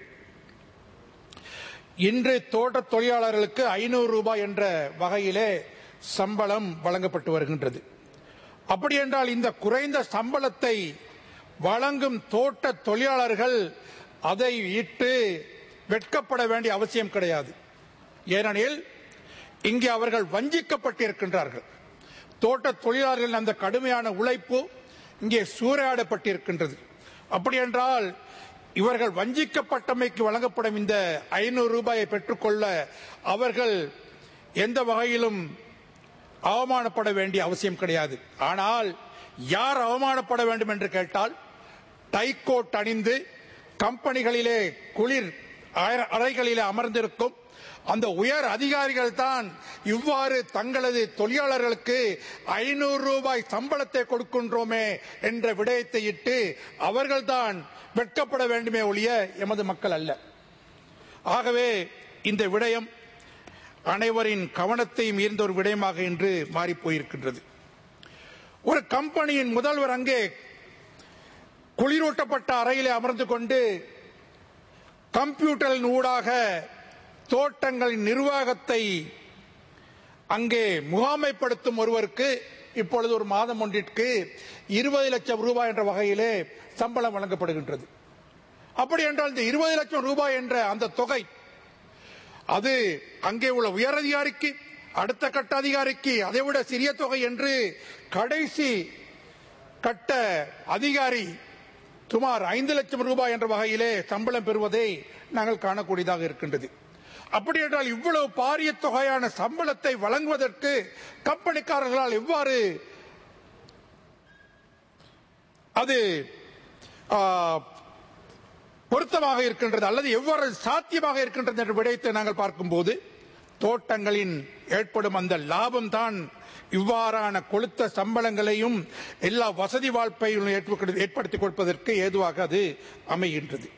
இன்று தோட்ட தொழிலாளர்களுக்கு ஐநூறு ரூபாய் என்ற வகையிலே சம்பளம் வழங்கப்பட்டு வருகின்றது அப்படி என்றால் இந்த குறைந்த சம்பளத்தை வழங்கும் தோட்ட தொழிலாளர்கள் அதை இட்டு வெட்கப்பட வேண்டிய அவசியம் கிடையாது ஏனெனில் இங்கே அவர்கள் வஞ்சிக்கப்பட்டிருக்கின்றார்கள் தோட்ட தொழிலாளர்கள் அந்த கடுமையான உழைப்பு இங்கே சூறையாடப்பட்டிருக்கின்றது அப்படி என்றால் இவர்கள் வஞ்சிக்கப்பட்டமைக்கு வழங்கப்படும் இந்த ஐநூறு ரூபாயை பெற்றுக்கொள்ள அவர்கள் எந்த வகையிலும் அவமானப்பட வேண்டிய அவசியம் கிடையாது ஆனால் யார் அவமானப்பட வேண்டும் என்று கேட்டால் டைகோட் அணிந்து கம்பெனிகளிலே குளிர் அறை- அறைகளிலே அமர்ந்திருக்கும் அந்த உயர் அதிகாரிகள் தான் இவ்வாறு தங்களது தொழிலாளர்களுக்கு ஐநூறு ரூபாய் சம்பளத்தை கொடுக்கின்றோமே என்ற விடயத்தை இட்டு அவர்கள்தான் வெட்கப்பட வேண்டுமே ஒழிய எமது மக்கள் அல்ல ஆகவே இந்த விடயம் அனைவரின் கவனத்தையும் ஈர்ந்த ஒரு விடயமாக இன்று மாறிப் போயிருக்கின்றது ஒரு கம்பெனியின் முதல்வர் அங்கே குளிரூட்டப்பட்ட அறையிலே அமர்ந்து கொண்டு கம்ப்யூட்டரின் ஊடாக தோட்டங்களின் நிர்வாகத்தை அங்கே முகாமைப்படுத்தும் ஒருவருக்கு இப்பொழுது ஒரு மாதம் ஒன்றிற்கு இருபது லட்சம் ரூபாய் என்ற வகையிலே சம்பளம் வழங்கப்படுகின்றது அப்படி என்றால் இந்த இருபது லட்சம் ரூபாய் என்ற அந்த தொகை அது அங்கே உள்ள உயரதிகாரிக்கு அடுத்த கட்ட அதிகாரிக்கு அதைவிட சிறிய தொகை என்று கடைசி கட்ட அதிகாரி சுமார் ஐந்து லட்சம் ரூபாய் என்ற வகையிலே சம்பளம் பெறுவதை நாங்கள் காணக்கூடியதாக இருக்கின்றது அப்படி என்றால் இவ்வளவு பாரிய தொகையான சம்பளத்தை வழங்குவதற்கு கம்பெனிக்காரர்களால் எவ்வாறு அது ஆ, பொருத்தமாக இருக்கின்றது அல்லது எவ்வாறு சாத்தியமாக இருக்கின்றது என்ற விடயத்தை நாங்கள் பார்க்கும்போது தோட்டங்களின் ஏற்படும் அந்த லாபம் தான் இவ்வாறான கொளுத்த சம்பளங்களையும் எல்லா வசதி வாழ்ப்பையும் ஏற்படுத்தி- ஏற்படுத்திக் கொடுப்பதற்கு ஏதுவாக அது அமைகின்றது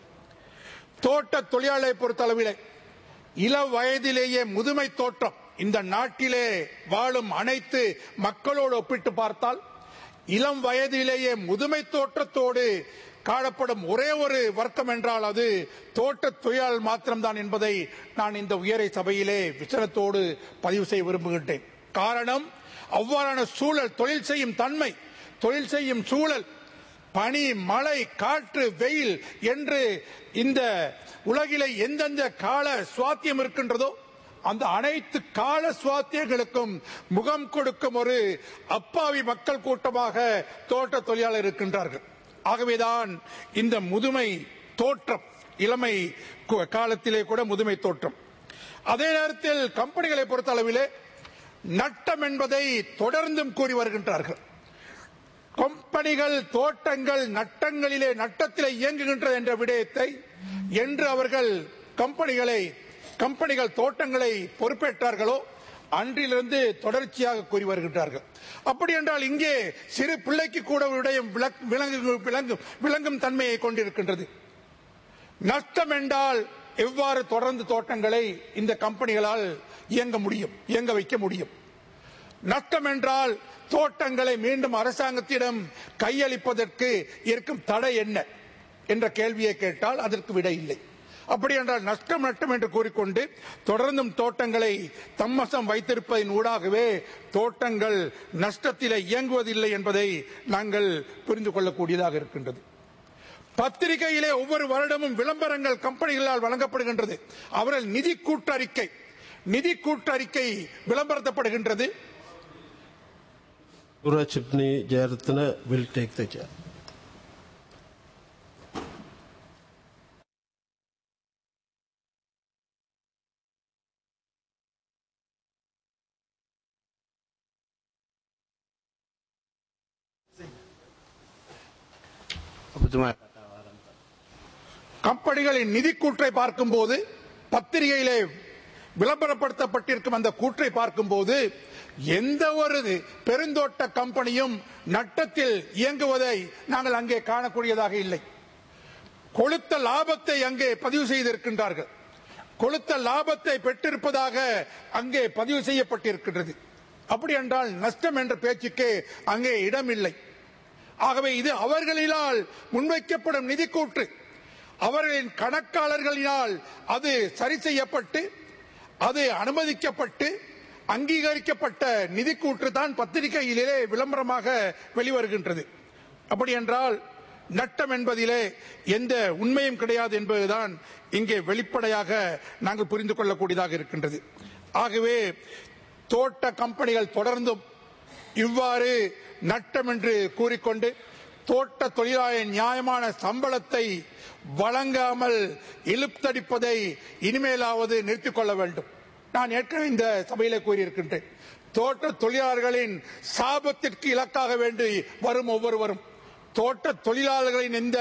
தோட்ட தொழிலாளரை பொறுத்தளவிலே இள வயதிலேயே முதுமை தோற்றம் இந்த நாட்டிலே வாழும் அனைத்து மக்களோடு ஒப்பிட்டு பார்த்தால் இளம் வயதிலேயே முதுமை தோற்றத்தோடு காணப்படும் ஒரே ஒரு வர்க்கம் என்றால் அது தோட்ட தொழிலாளர் மாத்திரம்தான் என்பதை நான் இந்த உயரை சபையிலே விசனத்தோடு பதிவு செய்ய விரும்புகின்றேன் காரணம் அவ்வாறான சூழல் தொழில் செய்யும் தன்மை தொழில் செய்யும் சூழல் பனி மழை காற்று வெயில் என்று இந்த உலகிலே எந்தெந்த கால சுவாத்தியம் இருக்கின்றதோ அந்த அனைத்து கால சுவாத்தியங்களுக்கும் முகம் கொடுக்கும் ஒரு அப்பாவி மக்கள் கூட்டமாக தோட்ட தொழிலாளர் இருக்கின்றார்கள் ஆகவேதான் இந்த முதுமை தோற்றம் இளமை கு- காலத்திலே கூட முதுமை தோற்றம் அதே நேரத்தில் கம்பெனிகளை பொறுத்த அளவிலே நட்டம் என்பதை தொடர்ந்தும் கூறி வருகின்றார்கள் கம்பெனிகள் தோட்டங்கள் நட்டங்களிலே நட்டத்திலே இயங்குகின்றது என்ற விடயத்தை என்று அவர்கள் கம்பெனிகளை கம்பெனிகள் தோட்டங்களை பொறுப்பேற்றார்களோ அன்றிலிருந்து தொடர்ச்சியாக கூறி வருகின்றார்கள் அப்படி என்றால் இங்கே சிறு பிள்ளைக்கு கூட ஒரு விடயம் விளக்- விளங்கு விளங்கும் விளங்கும் தன்மையை கொண்டிருக்கின்றது நஷ்டம் என்றால் எவ்வாறு தொடர்ந்து தோட்டங்களை இந்த கம்பெனிகளால் இயங்க முடியும் இயங்க வைக்க முடியும் நஷ்டம் என்றால் தோட்டங்களை மீண்டும் அரசாங்கத்திடம் கையளிப்பதற்கு இருக்கும் தடை என்ன என்ற கேள்வியை கேட்டால் அதற்கு விடை இல்லை அப்படி என்றால் நஷ்டம் நஷ்டம் என்று கூறிக்கொண்டு தொடர்ந்தும் தோட்டங்களை தம்மசம் வைத்திருப்பதன் ஊடாகவே தோட்டங்கள் நஷ்டத்திலே இயங்குவதில்லை என்பதை நாங்கள் புரிந்து கொள்ளக்கூடியதாக இருக்கின்றது பத்திரிகையிலே ஒவ்வொரு வருடமும் விளம்பரங்கள் கம்பெனிகளால் வழங்கப்படுகின்றது அவர்கள் நிதி கூட்டறிக்கை நிதி கூட்டறிக்கை விளம்பரப்படுகின்றது Surachipni Jayarathna will take the chair. ඔබතුමා கம்பெனிகளின் நிதி கூற்றை பார்க்கும்போது பத்திரிகையிலே விளம்பரப்படுத்தப்பட்டிருக்கும் அந்த கூற்றை பார்க்கும்போது எந்த ஒரு பெருந்தோட்ட கம்பெனியும் நட்டத்தில் இயங்குவதை நாங்கள் அங்கே காணக்கூடியதாக இல்லை கொளுத்த லாபத்தை அங்கே பதிவு செய்திருக்கின்றார்கள் கொளுத்த லாபத்தை பெற்றிருப்பதாக அங்கே பதிவு செய்யப்பட்டிருக்கின்றது அப்படி என்றால் நஷ்டம் என்ற பேச்சுக்கு அங்கே இடமில்லை ஆகவே இது அவர்களினால் முன்வைக்கப்படும் நிதி கூற்று அவர்களின் கணக்காளர்களினால் அது சரி செய்யப்பட்டு அது அனுமதிக்கப்பட்டு அங்கீகரிக்கப்பட்ட நிதி கூற்று தான் பத்திரிகையிலே விளம்பரமாக வெளிவருகின்றது அப்படி என்றால் நட்டம் என்பதிலே எந்த உண்மையும் கிடையாது என்பதுதான் இங்கே வெளிப்படையாக நாங்கள் புரிந்து கொள்ளக்கூடியதாக இருக்கின்றது ஆகவே தோட்ட கம்பெனிகள் தொடர்ந்தும் இவ்வாறு நட்டம் என்று கூறிக்கொண்டு தோட்ட தொழிலாளர் நியாயமான சம்பளத்தை வழங்காமல் இழுத்தடிப்பதை இனிமேலாவது நிறுத்திக் கொள்ள வேண்டும் நான் ஏற்கனவே இந்த சபையிலே கூறியிருக்கின்றேன் தோட்ட தொழிலாளர்களின் சாபத்திற்கு இலக்காக வேண்டி வரும் ஒவ்வொருவரும் தோட்ட தொழிலாளர்களின் இந்த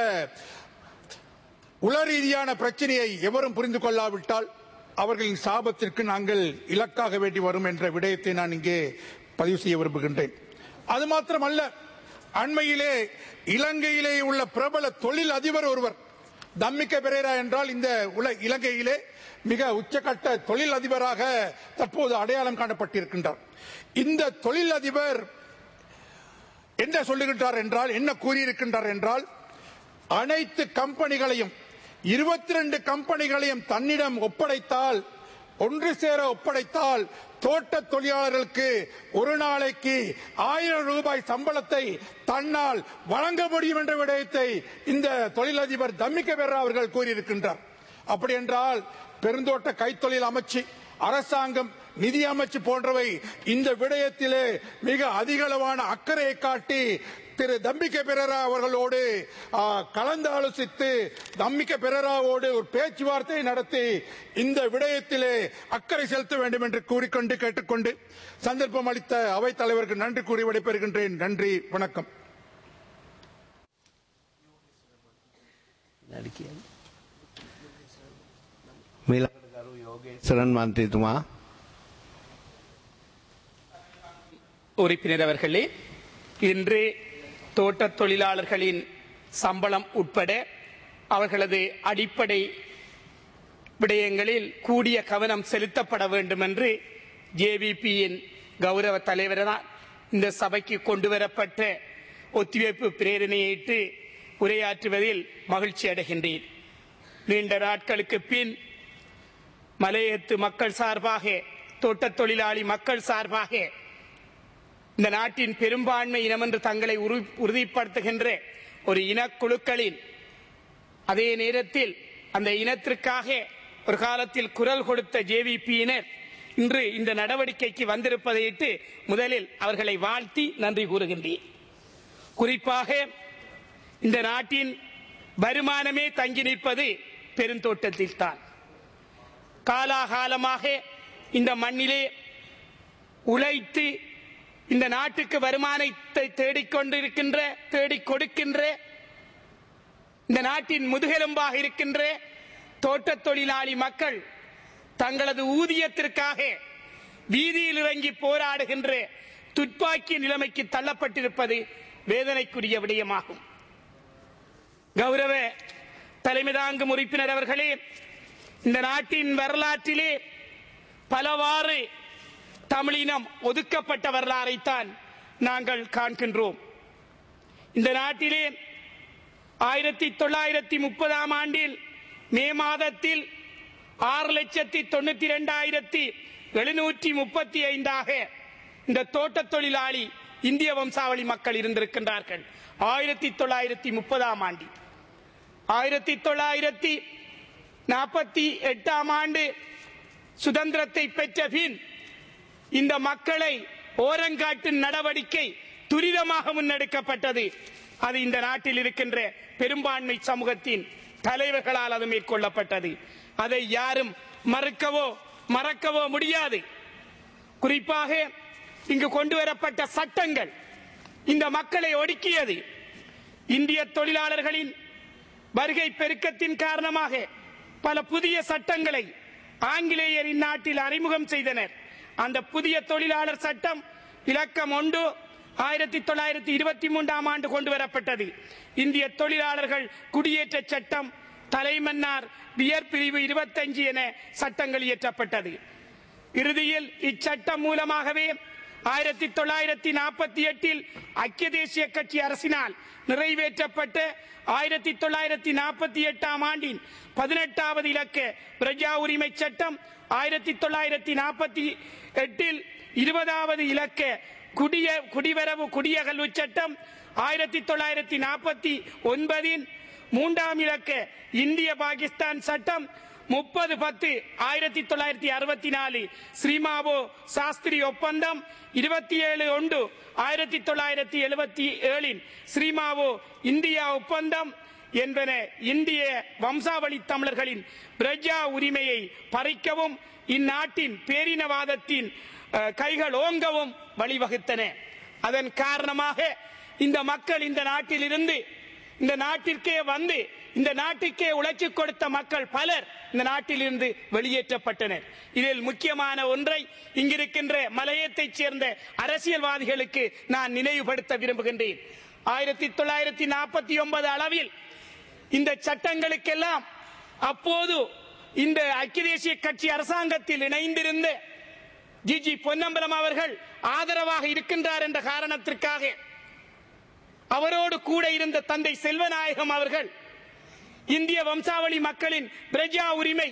உள ரீதியான பிரச்சனையை எவரும் புரிந்து கொள்ளாவிட்டால் அவர்களின் சாபத்திற்கு நாங்கள் இலக்காக வேண்டி வரும் என்ற விடயத்தை நான் இங்கே பதிவு செய்ய விரும்புகின்றேன் அது மாத்திரமல்ல அண்மையிலே இலங்கையிலே உள்ள பிரபல தொழில் அதிபர் ஒருவர் தம்மிக்க பெரேரா என்றால் இந்த உல இலங்கையிலே மிக உச்சகட்ட தொழில் அதிபராக தற்போது அடையாளம் காணப்பட்டிருக்கின்றார் இந்த தொழில் அதிபர் என்ன சொல்லுகின்றார் என்றால் என்ன கூறியிருக்கின்றார் என்றால் அனைத்து கம்பெனிகளையும் இருபத்தி ரெண்டு கம்பெனிகளையும் தன்னிடம் ஒப்படைத்தால் ஒன்று சேர ஒப்படைத்தால் தோட்ட தொழிலாளர்களுக்கு ஒரு நாளைக்கு ஆயிரம் ரூபாய் சம்பளத்தை தன்னால் வழங்க முடியும் என்ற விடயத்தை இந்த தொழிலதிபர் தம்மிக்க பெற அவர்கள் கூறியிருக்கின்றார் அப்படி என்றால் பெருந்தோட்ட கைத்தொழில் அமைச்சு அரசாங்கம் நிதி அமைச்சு போன்றவை இந்த விடயத்திலே மிக அதிகளவான அக்கறையை காட்டி திரு தம்பிக்க பெரரா அவர்களோடு ஆ, கலந்து ஆலோசித்து தம்பிக்க பெரராவோடு ஒரு பேச்சுவார்த்தை நடத்தி இந்த விடயத்திலே அக்கறை செலுத்த வேண்டும் என்று கூறிக்கொண்டு கேட்டுக்கொண்டு சந்தர்ப்பம் அளித்த அவைத் தலைவருக்கு நன்றி கூறி விடைபெறுகின்றேன் நன்றி வணக்கம் මීළඟට ගරු යෝගේශ්වරන් මන්ත්‍රීතුමා உறுப்பினர் அவர்களே இன்று தோட்டத் தொழிலாளர்களின் சம்பளம் உட்பட அவர்களது அடிப்படை விடயங்களில் கூடிய கவனம் செலுத்தப்பட வேண்டும் என்று ஜேவிபியின் கௌரவ தலைவரால் இந்த சபைக்கு கொண்டுவரப்பட்ட ஒத்திவைப்பு பிரேரணையிட்டு உரையாற்றுவதில் மகிழ்ச்சி அடைகின்றேன் நீண்ட நாட்களுக்கு பின் மலையத்து மக்கள் சார்பாக தோட்டத் தொழிலாளி மக்கள் சார்பாக இந்த நாட்டின் பெரும்பான்மை இனம் என்று தங்களை உறு- உறுதிப்படுத்துகின்ற ஒரு இனக்குழுக்களின் அதே நேரத்தில் அந்த இனத்திற்காக ஒரு காலத்தில் குரல் கொடுத்த ஜேவிபியினர் இன்று இந்த நடவடிக்கைக்கு வந்திருப்பதையிட்டு முதலில் அவர்களை வாழ்த்தி நன்றி கூறுகின்றேன் குறிப்பாக இந்த நாட்டின் வருமானமே தங்கி நிற்பது பெருந்தோட்டத்தில் தான் காலாகாலமாக இந்த மண்ணிலே உழைத்து இந்த நாட்டுக்கு வருமானத்தை தேடிக்கொண்டிருக்கின்ற தேடிக் கொடுக்கின்ற இந்த நாட்டின் முதுகெலும்பாக இருக்கின்ற தோட்டத் தொழிலாளி மக்கள் தங்களது ஊதியத்திற்காக வீதியில் இறங்கி போராடுகின்ற துப்பாக்கி நிலைமைக்கு தள்ளப்பட்டிருப்பது வேதனைக்குரிய விடயமாகும் கௌரவ தலைமை தாங்கும் உறுப்பினர் அவர்களே இந்த நாட்டின் வரலாற்றிலே பலவாறு தமிழினம் ஒதுக்கப்பட்ட வரலாறைத்தான் நாங்கள் காண்கின்றோம் இந்த நாட்டிலே ஆயிரத்தி தொள்ளாயிரத்தி முப்பதாம் ஆண்டில் மே மாதத்தில் ஆறு லட்சத்தி தொண்ணூத்தி ரெண்டாயிரத்தி எழுநூற்றி முப்பத்தி ஐந்தாக இந்த தோட்டத் தொழிலாளி இந்திய வம்சாவளி மக்கள் இருந்திருக்கின்றார்கள் ஆயிரத்தி தொள்ளாயிரத்தி முப்பதாம் ஆண்டில் ஆயிரத்தி தொள்ளாயிரத்தி நாற்பத்தி எட்டாம் ஆண்டு சுதந்திரத்தை பெற்ற பின் இந்த மக்களை ஓரங்காட்டும் நடவடிக்கை துரிதமாக முன்னெடுக்கப்பட்டது அது இந்த நாட்டில் இருக்கின்ற பெரும்பான்மை சமூகத்தின் தலைவர்களால் அது மேற்கொள்ளப்பட்டது அதை யாரும் மறுக்கவோ மறக்கவோ முடியாது குறிப்பாக இங்கு கொண்டு வரப்பட்ட சட்டங்கள் இந்த மக்களை ஒடுக்கியது இந்திய தொழிலாளர்களின் வருகை பெருக்கத்தின் காரணமாக பல புதிய சட்டங்களை ஆங்கிலேயர் இந்நாட்டில் அறிமுகம் செய்தனர் அந்த புதிய தொழிலாளர் சட்டம் இலக்கம் ஒன்று ஆயிரத்தி தொள்ளாயிரத்தி இருபத்தி மூன்றாம் ஆண்டு கொண்டு வரப்பட்டது இந்திய தொழிலாளர்கள் குடியேற்ற சட்டம் தலைமன்னார் வியர் பிரிவு இருபத்தஞ்சு என சட்டங்கள் இயற்றப்பட்டது இறுதியில் இச்சட்டம் மூலமாகவே ஆயிரத்தி தொள்ளாயிரத்தி நாற்பத்தி எட்டில் ஐக்கிய தேசிய கட்சி அரசினால் நிறைவேற்றப்பட்ட ஆயிரத்தி தொள்ளாயிரத்தி நாற்பத்தி எட்டாம் ஆண்டின் பதினெட்டாவது இலக்க பிரஜா உரிமை சட்டம் ஆயிரத்தி தொள்ளாயிரத்தி நாற்பத்தி எட்டில் இருபதாவது இலக்க குடிய குடிவரவு குடியகல்வு சட்டம் ஆயிரத்தி தொள்ளாயிரத்தி நாற்பத்தி ஒன்பதின் மூன்றாம் இலக்க இந்திய பாகிஸ்தான் சட்டம் முப்பது பத்து ஆயிரத்தி தொள்ளாயிரத்தி அறுபத்தி நாலு ஸ்ரீமாவோ சாஸ்திரி ஒப்பந்தம் இருபத்தி ஏழு ஒன்று ஆயிரத்தி தொள்ளாயிரத்தி எழுபத்தி ஏழின் ஸ்ரீமாவோ இந்தியா ஒப்பந்தம் என்பன இந்திய வம்சாவளி தமிழர்களின் பிரஜா உரிமையை பறிக்கவும் இந்நாட்டின் பேரினவாதத்தின் அஹ், கைகள் ஓங்கவும் வழிவகுத்தன அதன் காரணமாக இந்த மக்கள் இந்த நாட்டிலிருந்து இந்த நாட்டிற்கே வந்து இந்த நாட்டுக்கே உழைச்சி கொடுத்த மக்கள் பலர் இந்த நாட்டிலிருந்து வெளியேற்றப்பட்டனர் இதில் முக்கியமான ஒன்றை இங்கிருக்கின்ற மலையத்தைச் சேர்ந்த அரசியல்வாதிகளுக்கு நான் நினைவுபடுத்த விரும்புகின்றேன் ஆயிரத்தி தொள்ளாயிரத்தி நாற்பத்தி ஒன்பது அளவில் இந்த சட்டங்களுக்கெல்லாம் அப்போது இந்த ஐக்கிய தேசிய கட்சி அரசாங்கத்தில் இணைந்திருந்த ஜிஜி பொன்னம்பலம் அவர்கள் ஆதரவாக இருக்கின்றார் என்ற காரணத்திற்காக அவரோடு கூட இருந்த தந்தை செல்வநாயகம் அவர்கள் இந்திய வம்சாவளி மக்களின் பிரஜா உரிமை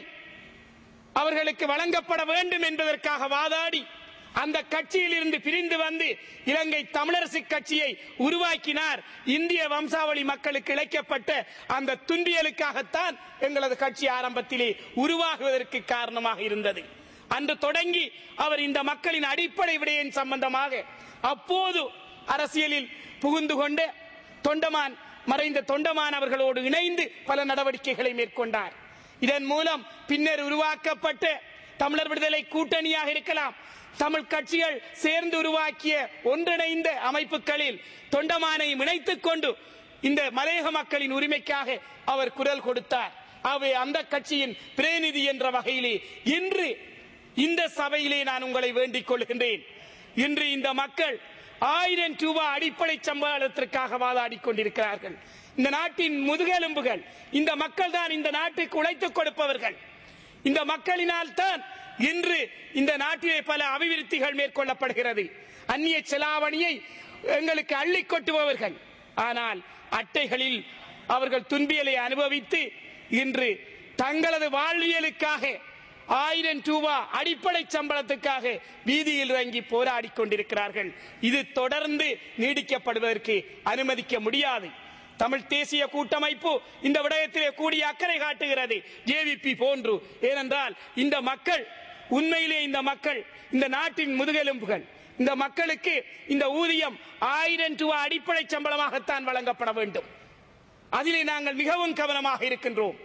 அவர்களுக்கு வழங்கப்பட வேண்டும் என்பதற்காக வாதாடி அந்த கட்சியில் இருந்து பிரிந்து வந்து இலங்கை தமிழரசு கட்சியை உருவாக்கினார் இந்திய வம்சாவளி மக்களுக்கு இழைக்கப்பட்ட அந்த துன்பியலுக்காகத்தான் எங்களது கட்சி ஆரம்பத்திலே உருவாகுவதற்கு காரணமாக இருந்தது அன்று தொடங்கி அவர் இந்த மக்களின் அடிப்படை விடயம் சம்பந்தமாக அப்போது அரசியலில் புகுந்து கொண்டு தொண்டமான் மறைந்த தொண்டமான் அவர்களோடு இணைந்து பல நடவடிக்கைகளை மேற்கொண்டார் இதன் மூலம் பின்னர் உருவாக்கப்பட்ட தமிழர் விடுதலை கூட்டணியாக இருக்கலாம் தமிழ் கட்சிகள் சேர்ந்து உருவாக்கிய ஒன்றிணைந்த அமைப்புகளில் தொண்டமானை இணைத்துக் கொண்டு இந்த மலையக மக்களின் உரிமைக்காக அவர் குரல் கொடுத்தார் அவை அந்த கட்சியின் பிரதிநிதி என்ற வகையிலே இன்று இந்த சபையிலே நான் உங்களை வேண்டிக் கொள்கின்றேன் இன்று இந்த மக்கள் ஆயிரம் ரூபாய் அடிப்படை சம்பளத்திற்காக வாதாடி கொண்டிருக்கிறார்கள் இந்த நாட்டின் முதுகெலும்புகள் இந்த மக்கள் தான் இந்த நாட்டுக்கு உழைத்துக் கொடுப்பவர்கள் இந்த மக்களினால் தான் இன்று இந்த நாட்டிலே பல அபிவிருத்திகள் மேற்கொள்ளப்படுகிறது அந்நிய செலாவணியை எங்களுக்கு அள்ளி கொட்டுபவர்கள் ஆனால் அட்டைகளில் அவர்கள் துன்பியலை அனுபவித்து இன்று தங்களது வாழ்வியலுக்காக ஆயிரம் ரூபாய் அடிப்படை சம்பளத்துக்காக வீதியில் இறங்கி போராடி கொண்டிருக்கிறார்கள் இது தொடர்ந்து நீடிக்கப்படுவதற்கு அனுமதிக்க முடியாது தமிழ் தேசிய கூட்டமைப்பு இந்த விடயத்திலே கூடிய அக்கறை காட்டுகிறது ஜேவிபி போன்று ஏனென்றால் இந்த மக்கள் உண்மையிலே இந்த மக்கள் இந்த நாட்டின் முதுகெலும்புகள் இந்த மக்களுக்கு இந்த ஊதியம் ஆயிரம் ரூபாய் அடிப்படை சம்பளமாகத்தான் வழங்கப்பட வேண்டும் அதிலே நாங்கள் மிகவும் கவனமாக இருக்கின்றோம்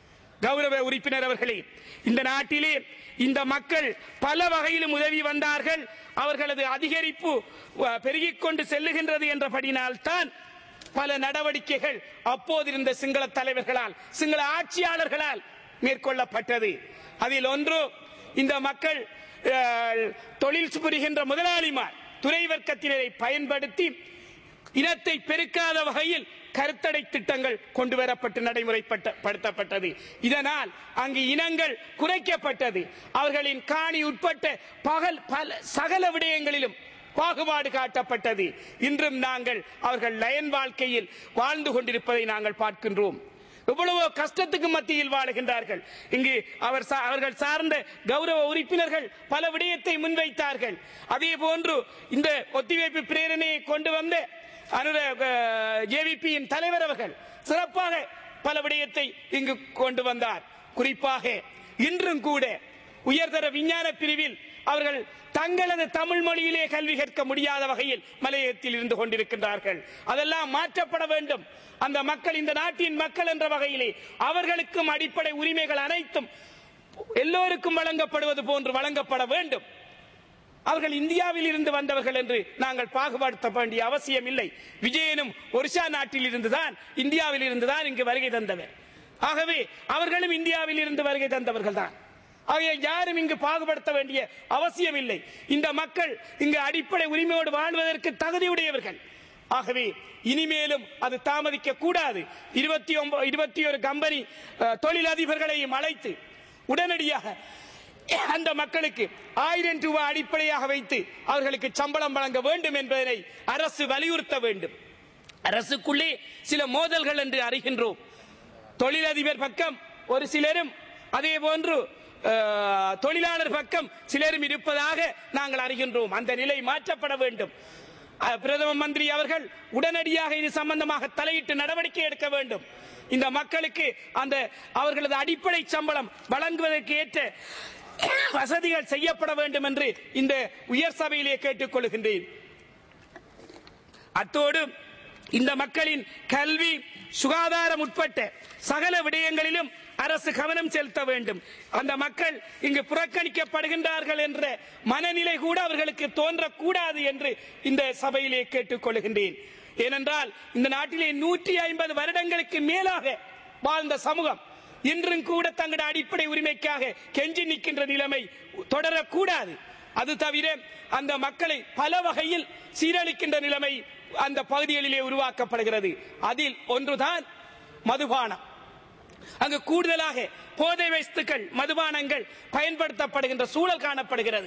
கௌரவ உறுப்பினர் அவர்களே இந்த நாட்டிலே இந்த மக்கள் பல வகையிலும் உதவி வந்தார்கள் அவர்களது அதிகரிப்பு அஹ், பெருகிக் கொண்டு செல்லுகின்றது என்றபடினால் தான் பல நடவடிக்கைகள் அப்போதிருந்த சிங்கள தலைவர்களால் சிங்கள ஆட்சியாளர்களால் மேற்கொள்ளப்பட்டது அதில் ஒன்று இந்த மக்கள் அஹ், தொழில் புரிகின்ற முதலாளிமார் துறை வர்க்கத்தினரை பயன்படுத்தி இனத்தை பெருக்காத வகையில் கருத்தடை திட்டங்கள் கொண்டு வரப்பட்டு நடைமுறைப்படுத்தப்பட்டது இதனால் அங்கு இனங்கள் குறைக்கப்பட்டது அவர்களின் காணி உட்பட்ட பகல் பல சகல விடயங்களிலும் பாகுபாடு காட்டப்பட்டது இன்றும் நாங்கள் அவர்கள் லயன் வாழ்க்கையில் வாழ்ந்து கொண்டிருப்பதை நாங்கள் பார்க்கின்றோம் எவ்வளவோ கஷ்டத்துக்கு மத்தியில் வாழுகின்றார்கள் இங்கு அவர் சா- அவர்கள் சார்ந்த கௌரவ உறுப்பினர்கள் பல விடயத்தை முன்வைத்தார்கள் அதே போன்று இந்த ஒத்திவைப்பு பிரேரணையை கொண்டு வந்த அனுர ஜேவிபியின் தலைவர் அவர்கள் சிறப்பாக பல விடயத்தை இங்கு கொண்டு வந்தார் குறிப்பாக இன்றும் கூட உயர்தர விஞ்ஞான பிரிவில் அவர்கள் தங்களது தமிழ் மொழியிலே கல்வி கற்க முடியாத வகையில் மலையத்தில் இருந்து கொண்டிருக்கின்றார்கள் அதெல்லாம் மாற்றப்பட வேண்டும் அந்த மக்கள் இந்த நாட்டின் மக்கள் என்ற வகையிலே அவர்களுக்கும் அடிப்படை உரிமைகள் அனைத்தும் எல்லோருக்கும் வழங்கப்படுவது போன்று வழங்கப்பட வேண்டும் அவர்கள் இந்தியாவில் இருந்து வந்தவர்கள் என்று நாங்கள் பாகுபடுத்த வேண்டிய அவசியம் இல்லை விஜயனும் ஒரிசா நாட்டில் இருந்துதான் இந்தியாவில் இருந்துதான் இங்கு வருகை தந்தவர் ஆகவே அவர்களும் இந்தியாவில் இருந்து வருகை தந்தவர்கள் தான் ஆகிய யாரும் இங்கு பாகுபடுத்த வேண்டிய அவசியம் இல்லை இந்த மக்கள் இங்கு அடிப்படை உரிமையோடு வாழ்வதற்கு தகுதியுடையவர்கள் ஆகவே இனிமேலும் அது தாமதிக்க கூடாது இருபத்தி ஒன்பது இருபத்தி ஒரு கம்பெனி அஹ், தொழிலதிபர்களையும் அழைத்து உடனடியாக அந்த மக்களுக்கு ஆயிரம் ரூபாய் அடிப்படையாக வைத்து அவர்களுக்கு சம்பளம் வழங்க வேண்டும் என்பதனை அரசு வலியுறுத்த வேண்டும் அரசுக்குள்ளே சில மோதல்கள் என்று அறிகின்றோம் தொழிலதிபர் பக்கம் ஒரு சிலரும் அதே போன்று அஹ், தொழிலாளர் பக்கம் சிலரும் இருப்பதாக நாங்கள் அறிகின்றோம் அந்த நிலை மாற்றப்பட வேண்டும் அஹ், பிரதம மந்திரி அவர்கள் உடனடியாக இது சம்பந்தமாக தலையிட்டு நடவடிக்கை எடுக்க வேண்டும் இந்த மக்களுக்கு அந்த அவர்களது அடிப்படை சம்பளம் வழங்குவதற்கு ஏற்ற வசதிகள் செய்யப்பட வேண்டும் என்று இந்த உயர் சபையிலே கேட்டுக் கொள்கின்றேன் அத்தோடு இந்த மக்களின் கல்வி சுகாதாரம் உட்பட்ட சகல விடயங்களிலும் அரசு கவனம் செலுத்த வேண்டும் அந்த மக்கள் இங்கு புறக்கணிக்கப்படுகின்றார்கள் என்ற மனநிலை கூட அவர்களுக்கு தோன்றக்கூடாது என்று இந்த சபையிலே கேட்டுக் கொள்கின்றேன் ஏனென்றால் இந்த நாட்டிலே நூற்றி ஐம்பது வருடங்களுக்கு மேலாக வாழ்ந்த சமூகம் இன்றும் கூட தங்களுடைய அடிப்படை உரிமைக்காக கெஞ்சி நிற்கின்ற நிலைமை தொடரக்கூடாது அது தவிர அந்த மக்களை பல வகையில் சீரழிக்கின்ற நிலைமை அந்த பகுதிகளிலே உருவாக்கப்படுகிறது அதில் ஒன்றுதான் மதுபானம் அங்கு கூடுதலாக போதை வஸ்துக்கள் மதுபானங்கள் பயன்படுத்தப்படுகின்ற சூழல் காணப்படுகிறது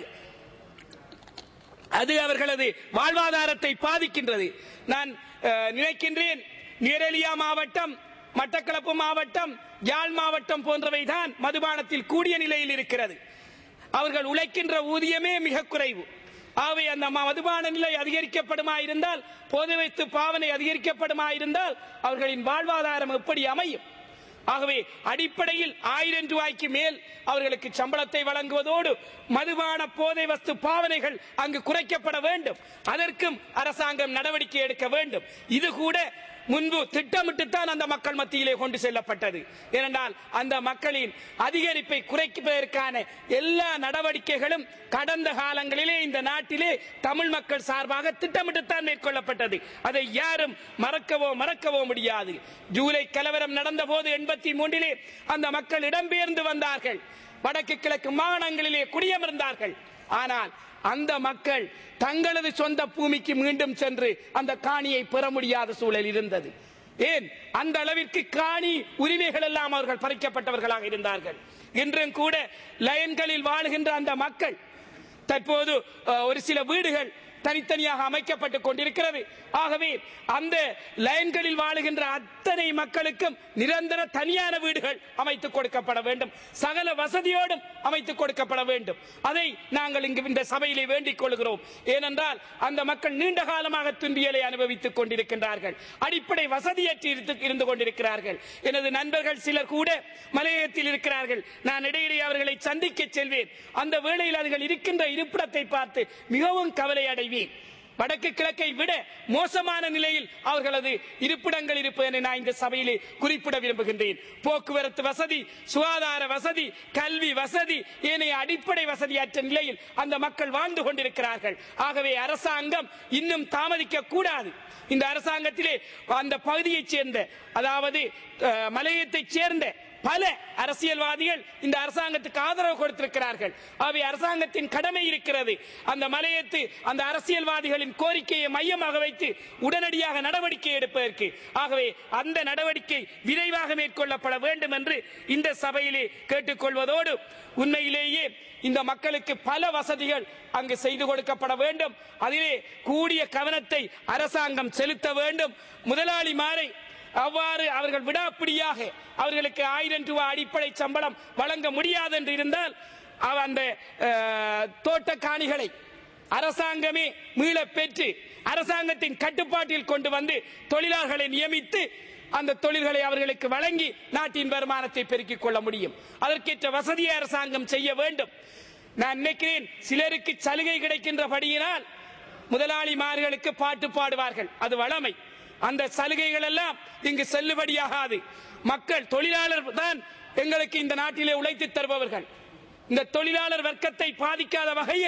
அது அவர்களது வாழ்வாதாரத்தை பாதிக்கின்றது நான் அஹ், நினைக்கின்றேன் நிரலியா மாவட்டம் மட்டக்களப்பு மாவட்டம் யாழ் மாவட்டம் போன்றவைதான் மதுபானத்தில் கூடிய நிலையில் இருக்கிறது அவர்கள் உழைக்கின்ற ஊதியமே மிக குறைவு ஆகவே அந்த ம- மதுபான நிலை அதிகரிக்கப்படுமா இருந்தால் போதை வைத்து பாவனை அதிகரிக்கப்படுமா இருந்தால் அவர்களின் வாழ்வாதாரம் எப்படி அமையும் ஆகவே அடிப்படையில் ஆயிரம் ரூபாய்க்கு மேல் அவர்களுக்கு சம்பளத்தை வழங்குவதோடு மதுபான போதை வஸ்து பாவனைகள் அங்கு குறைக்கப்பட வேண்டும் அதற்கும் அரசாங்கம் நடவடிக்கை எடுக்க வேண்டும் இது கூட முன்பு திட்டமிட்டுத்தான் அந்த மக்கள் மத்தியிலே கொண்டு செல்லப்பட்டது ஏனென்றால் அந்த மக்களின் அதிகரிப்பை குறைப்பதற்கான எல்லா நடவடிக்கைகளும் கடந்த காலங்களிலே இந்த நாட்டிலே தமிழ் மக்கள் சார்பாக திட்டமிட்டுத்தான் மேற்கொள்ளப்பட்டது அதை யாரும் மறக்கவோ மறக்கவோ முடியாது ஜூலை கலவரம் நடந்த போது எண்பத்தி மூன்றிலே அந்த மக்கள் இடம்பெயர்ந்து வந்தார்கள் வடக்கு கிழக்கு மாகாணங்களிலே குடியமர்ந்தார்கள் ஆனால் அந்த மக்கள் தங்களது சொந்த பூமிக்கு மீண்டும் சென்று அந்த காணியை பெற முடியாத சூழல் இருந்தது ஏன் அந்த அளவிற்கு காணி உரிமைகள் எல்லாம் அவர்கள் பறிக்கப்பட்டவர்களாக இருந்தார்கள் இன்றும் கூட லயன்களில் வாழுகின்ற அந்த மக்கள் தற்போது அஹ், ஒரு சில வீடுகள் தனித்தனியாக அமைக்கப்பட்டுக் கொண்டிருக்கிறது ஆகவே அந்த லைன்களில் வாழுகின்ற அத்தனை மக்களுக்கும் நிரந்தர தனியான வீடுகள் அமைத்துக் கொடுக்கப்பட வேண்டும் சகல வசதியோடும் அமைத்துக் கொடுக்கப்பட வேண்டும் அதை நாங்கள் இங்கு இந்த சபையிலே வேண்டிக் கொள்கிறோம் ஏனென்றால் அந்த மக்கள் நீண்ட காலமாக துன்பியலை அனுபவித்துக் கொண்டிருக்கின்றார்கள் அடிப்படை வசதியற்று இருந்து- இருந்து கொண்டிருக்கிறார்கள் எனது நண்பர்கள் சிலர் கூட மலையகத்தில் இருக்கிறார்கள் நான் இடையிடையே அவர்களை சந்திக்க செல்வேன் அந்த வேளையில் அவர்கள் இருக்கின்ற இருப்பிடத்தை பார்த்து மிகவும் கவலை அடைவேன் வடக்கு கிழக்கை விட மோசமான நிலையில் அவர்களது இருப்பிடங்கள் இருப்பதை நான் இந்த சபையிலே குறிப்பிட விரும்புகின்றேன் போக்குவரத்து வசதி சுகாதார வசதி கல்வி வசதி ஏனைய அடிப்படை வசதியற்ற நிலையில் அந்த மக்கள் வாழ்ந்து கொண்டிருக்கிறார்கள் ஆகவே அரசாங்கம் இன்னும் தாமதிக்க கூடாது இந்த அரசாங்கத்திலே அந்த பகுதியைச் சேர்ந்த அதாவது அஹ், மலையத்தைச் சேர்ந்த பல அரசியல்வாதிகள் இந்த அரசாங்கத்துக்கு ஆதரவு கொடுத்திருக்கிறார்கள் ஆகவே அரசாங்கத்தின் கடமை இருக்கிறது அந்த மலையத்து அந்த அரசியல்வாதிகளின் கோரிக்கையை மையமாக வைத்து உடனடியாக நடவடிக்கை எடுப்பதற்கு ஆகவே அந்த நடவடிக்கை விரைவாக மேற்கொள்ளப்பட வேண்டும் என்று இந்த சபையிலே கேட்டுக்கொள்வதோடு உண்மையிலேயே இந்த மக்களுக்கு பல வசதிகள் அங்கு செய்து கொடுக்கப்பட வேண்டும் அதிலே கூடிய கவனத்தை அரசாங்கம் செலுத்த வேண்டும் முதலாளிமாரை அவ்வாறு அவர்கள் விடாப்பிடியாக அவர்களுக்கு ஆயிரம் ரூபாய் அடிப்படை சம்பளம் வழங்க முடியாது என்று இருந்தால் அவ- அந்த அஹ், தோட்ட காணிகளை அரசாங்கமே மீள பெற்று அரசாங்கத்தின் கட்டுப்பாட்டில் கொண்டு வந்து தொழிலாளர்களை நியமித்து அந்த தொழில்களை அவர்களுக்கு வழங்கி நாட்டின் வருமானத்தை பெருக்கிக் கொள்ள முடியும் அதற்கேற்ற வசதியை அரசாங்கம் செய்ய வேண்டும் நான் நினைக்கிறேன் சிலருக்கு சலுகை கிடைக்கின்றபடியினால் முதலாளிமார்களுக்கு பாட்டு பாடுவார்கள் அது வளமை அந்த சலுகைகள் எல்லாம் இங்கு செல்லுபடியாகாது மக்கள் தொழிலாளர் தான் எங்களுக்கு இந்த நாட்டிலே உழைத்து தருபவர்கள் இந்த தொழிலாளர் வர்க்கத்தை பாதிக்காத வகையில்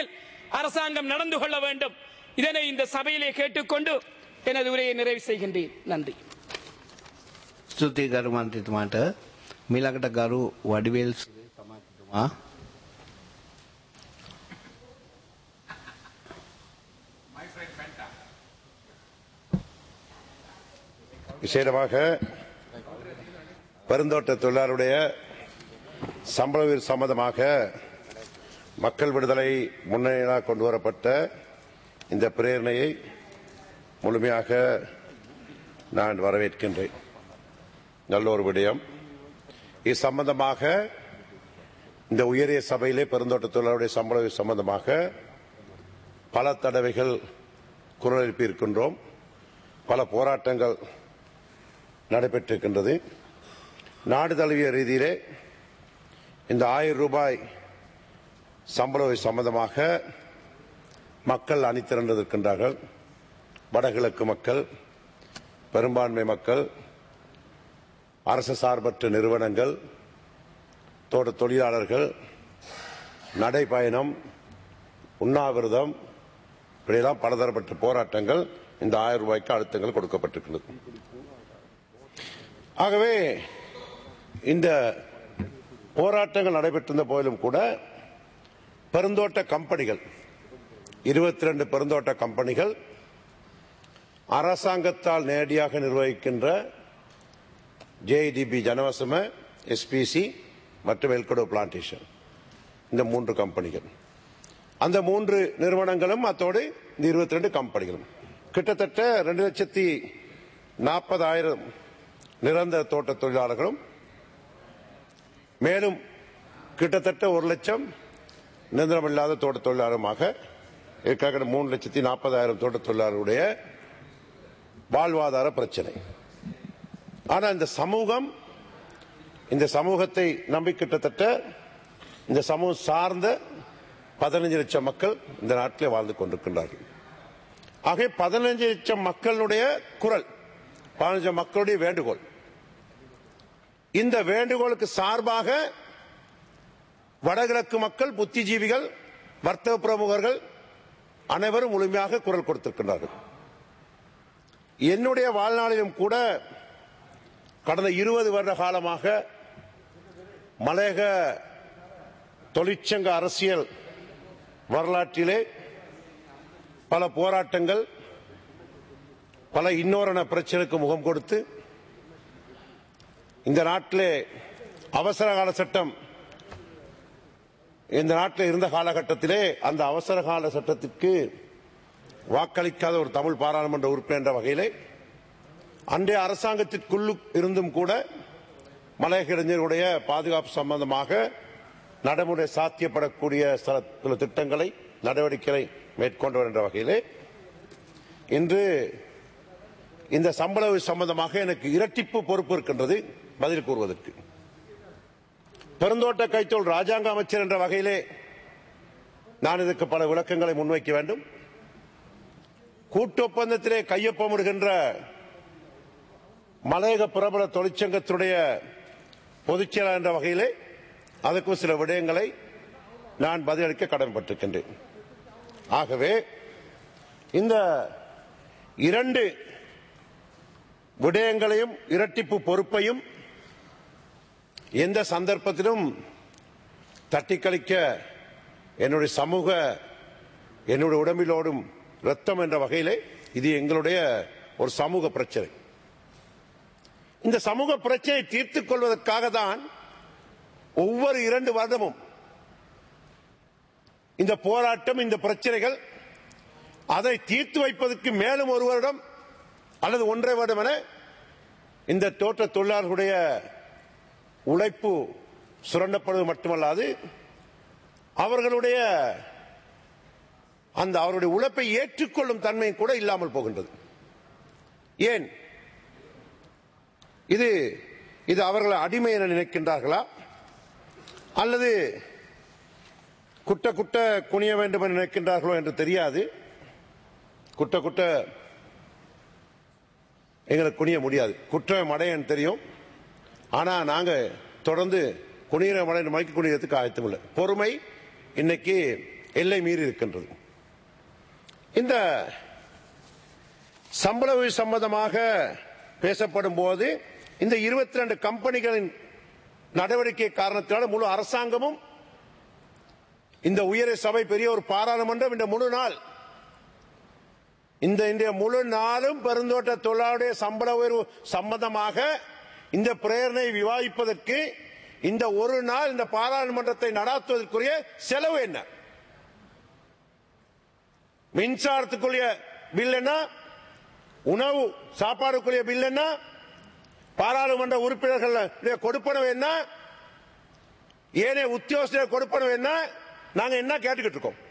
அரசாங்கம் நடந்து கொள்ள வேண்டும் இதனை இந்த சபையிலே கேட்டுக்கொண்டு எனது உரையை நிறைவு செய்கின்றேன் நன்றி ස්තුතියි ගරු මන්ත්‍රීතුමාට මීළඟට ගරු වඩිවේල් සුරේ සමාජතුමා விசேடமாக பெருந்தோட்ட தொழிலாளருடைய சம்பள உயர்வு சம்பந்தமாக மக்கள் விடுதலை முன்னணியாக கொண்டு வரப்பட்ட இந்த பிரேரணையை முழுமையாக நான் வரவேற்கின்றேன் நல்ல ஒரு விடயம் இது சம்பந்தமாக இந்த உயரிய சபையிலே பெருந்தோட்ட தொழிலாளருடைய சம்பள உயர்வு சம்பந்தமாக பல தடவைகள் குரல் எழுப்பியிருக்கின்றோம் பல போராட்டங்கள் நடைபெற்றிருக்கின்றது நாடு தழுவிய ரீதியிலே இந்த ஆயிரம் ரூபாய் சம்பள உயர்வு சம்பந்தமாக மக்கள் அணிதிரண்டிருக்கின்றார்கள் வடகிழக்கு மக்கள் பெரும்பான்மை மக்கள் அரசு சார்பற்ற நிறுவனங்கள் தோட்ட தொழிலாளர்கள் நடைபயணம் உண்ணாவிரதம் இப்படியெல்லாம் பலதரப்பட்ட போராட்டங்கள் இந்த ஆயிரம் ரூபாய்க்கு அழுத்தங்கள் கொடுக்கப்பட்டிருக்கிறது ஆகவே இந்த போராட்டங்கள் நடைபெற்றிருந்த போதிலும் கூட பெருந்தோட்ட கம்பெனிகள் இருபத்தி ரெண்டு பெருந்தோட்ட கம்பெனிகள் அரசாங்கத்தால் நேரடியாக நிர்வகிக்கின்ற ஜேடிபி ஜனவசம எஸ்பிசி மற்றும் எல்கடோ பிளான்டேஷன் இந்த மூன்று கம்பெனிகள் அந்த மூன்று நிறுவனங்களும் அத்தோடு இந்த இருபத்தி ரெண்டு கம்பெனிகளும் கிட்டத்தட்ட ரெண்டு லட்சத்தி நாற்பதாயிரம் நிரந்தர தோட்ட தொழிலாளர்களும் மேலும் கிட்டத்தட்ட ஒரு லட்சம் நிரந்தரமில்லாத தோட்ட தொழிலாளருமாக இருக்காக மூணு லட்சத்தி நாற்பதாயிரம் தோட்ட தொழிலாளருடைய வாழ்வாதார பிரச்சனை ஆனா இந்த சமூகம் இந்த சமூகத்தை நம்பி கிட்டத்தட்ட இந்த சமூகம் சார்ந்த பதினஞ்சு லட்சம் மக்கள் இந்த நாட்டிலே வாழ்ந்து கொண்டிருக்கின்றார்கள் ஆகவே பதினஞ்சு லட்சம் மக்களுடைய குரல் பதினஞ்சு மக்களுடைய வேண்டுகோள் இந்த வேண்டுகோளுக்கு சார்பாக வடகிழக்கு மக்கள் புத்திஜீவிகள் வர்த்தக பிரமுகர்கள் அனைவரும் முழுமையாக குரல் கொடுத்திருக்கின்றார்கள் என்னுடைய வாழ்நாளிலும் கூட கடந்த இருபது வருட காலமாக மலையக தொழிற்சங்க அரசியல் வரலாற்றிலே பல போராட்டங்கள் பல இன்னோரண பிரச்சனைக்கு முகம் கொடுத்து இந்த நாட்டிலே அவசர கால சட்டம் இந்த நாட்டில் இருந்த காலகட்டத்திலே அந்த அவசர கால சட்டத்திற்கு வாக்களிக்காத ஒரு தமிழ் பாராளுமன்ற உறுப்பினர் என்ற வகையிலே அன்றைய அரசாங்கத்திற்குள்ளு இருந்தும் கூட மலையக இளைஞர்களுடைய பாதுகாப்பு சம்பந்தமாக நடைமுறை சாத்தியப்படக்கூடிய சில சில திட்டங்களை நடவடிக்கைகளை மேற்கொண்டவர் என்ற வகையிலே இன்று இந்த சம்பள உயர்வு சம்பந்தமாக எனக்கு இரட்டிப்பு பொறுப்பு இருக்கின்றது பதில் கூறுவதற்கு பெருந்தோட்ட கைத்தொழில் ராஜாங்க அமைச்சர் என்ற வகையிலே நான் இதற்கு பல விளக்கங்களை முன்வைக்க வேண்டும் கூட்டு ஒப்பந்தத்திலே கையொப்பமிடுகின்ற மலையக பிரபல தொழிற்சங்கத்தினுடைய பொதுச் செயலாளர் என்ற வகையிலே அதற்கும் சில விடயங்களை நான் பதிலளிக்க கடமைப்பட்டிருக்கின்றேன் ஆகவே இந்த இரண்டு விடயங்களையும் இரட்டிப்பு பொறுப்பையும் எந்த சந்தர்ப்பத்திலும் தட்டிக்கழிக்க என்னுடைய சமூக என்னுடைய உடம்பிலோடும் ரத்தம் என்ற வகையிலே இது எங்களுடைய ஒரு சமூக பிரச்சனை இந்த சமூக பிரச்சனையை தீர்த்துக் கொள்வதற்காக தான் ஒவ்வொரு இரண்டு வருடமும் இந்த போராட்டம் இந்த பிரச்சனைகள் அதை தீர்த்து வைப்பதற்கு மேலும் ஒரு வருடம் அல்லது ஒன்றரை வருடம் என இந்த தோட்ட தொழிலாளர்களுடைய உழைப்பு சுரண்டப்படுவது மட்டுமல்லாது அவர்களுடைய அந்த அவருடைய உழைப்பை ஏற்றுக்கொள்ளும் தன்மை கூட இல்லாமல் போகின்றது ஏன் இது இது அவர்களை அடிமை என நினைக்கின்றார்களா அல்லது குட்ட குட்ட குனிய வேண்டும் என நினைக்கின்றார்களோ என்று தெரியாது குட்ட குட்ட எங்களுக்கு குனிய முடியாது குற்றம் மடையன்னு தெரியும் ஆனா நாங்க தொடர்ந்து குனிகிற மடை மலைக்கு குனியறதுக்கு ஆயத்தம் இல்லை பொறுமை இன்னைக்கு எல்லை மீறி இருக்கின்றது இந்த சம்பள உயர்வு சம்பந்தமாக பேசப்படும் போது இந்த இருபத்தி ரெண்டு கம்பெனிகளின் நடவடிக்கை காரணத்தினால முழு அரசாங்கமும் இந்த உயரிய சபை பெரிய ஒரு பாராளுமன்றம் இந்த முழு நாள் இந்த இன்றைய முழு நாளும் பெருந்தோட்ட தொழிலாளருடைய சம்பள உயர்வு சம்பந்தமாக இந்த பிரேரணை விவாதிப்பதற்கு இந்த ஒரு நாள் இந்த பாராளுமன்றத்தை நடாத்துவதற்குரிய செலவு என்ன மின்சாரத்துக்குரிய பில் என்ன உணவு சாப்பாடுக்குரிய பில் என்ன பாராளுமன்ற உறுப்பினர்கள் கொடுப்பனவு என்ன ஏனைய உத்தியோகஸ்தர் கொடுப்பனவு என்ன நாங்க என்ன கேட்டுக்கிட்டு இருக்கோம்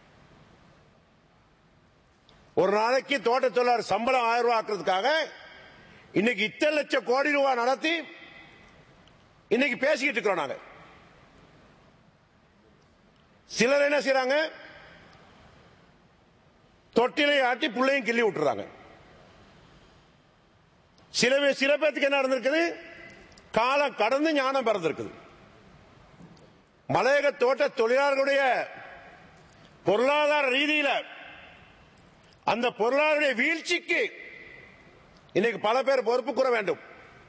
ஒரு நாளைக்கு தோட்ட தொழிலாளர் சம்பளம் ஆயிரம் ரூபாய் ஆக்குறதுக்காக இன்னைக்கு இத்தனை லட்சம் கோடி ரூபாய் நடத்தி இன்னைக்கு பேசிக்கிட்டு இருக்கிறோம் நாங்க சிலர் என்ன செய்யறாங்க தொட்டிலை ஆட்டி பிள்ளையும் கிள்ளி விட்டுறாங்க சில பேர் சில பேர்த்துக்கு என்ன நடந்திருக்குது காலம் கடந்து ஞானம் பிறந்திருக்குது மலையக தோட்ட தொழிலாளர்களுடைய பொருளாதார ரீதியில அந்த பொருளாதார வீழ்ச்சிக்கு இன்னைக்கு பல பேர் பொறுப்பு கூற வேண்டும்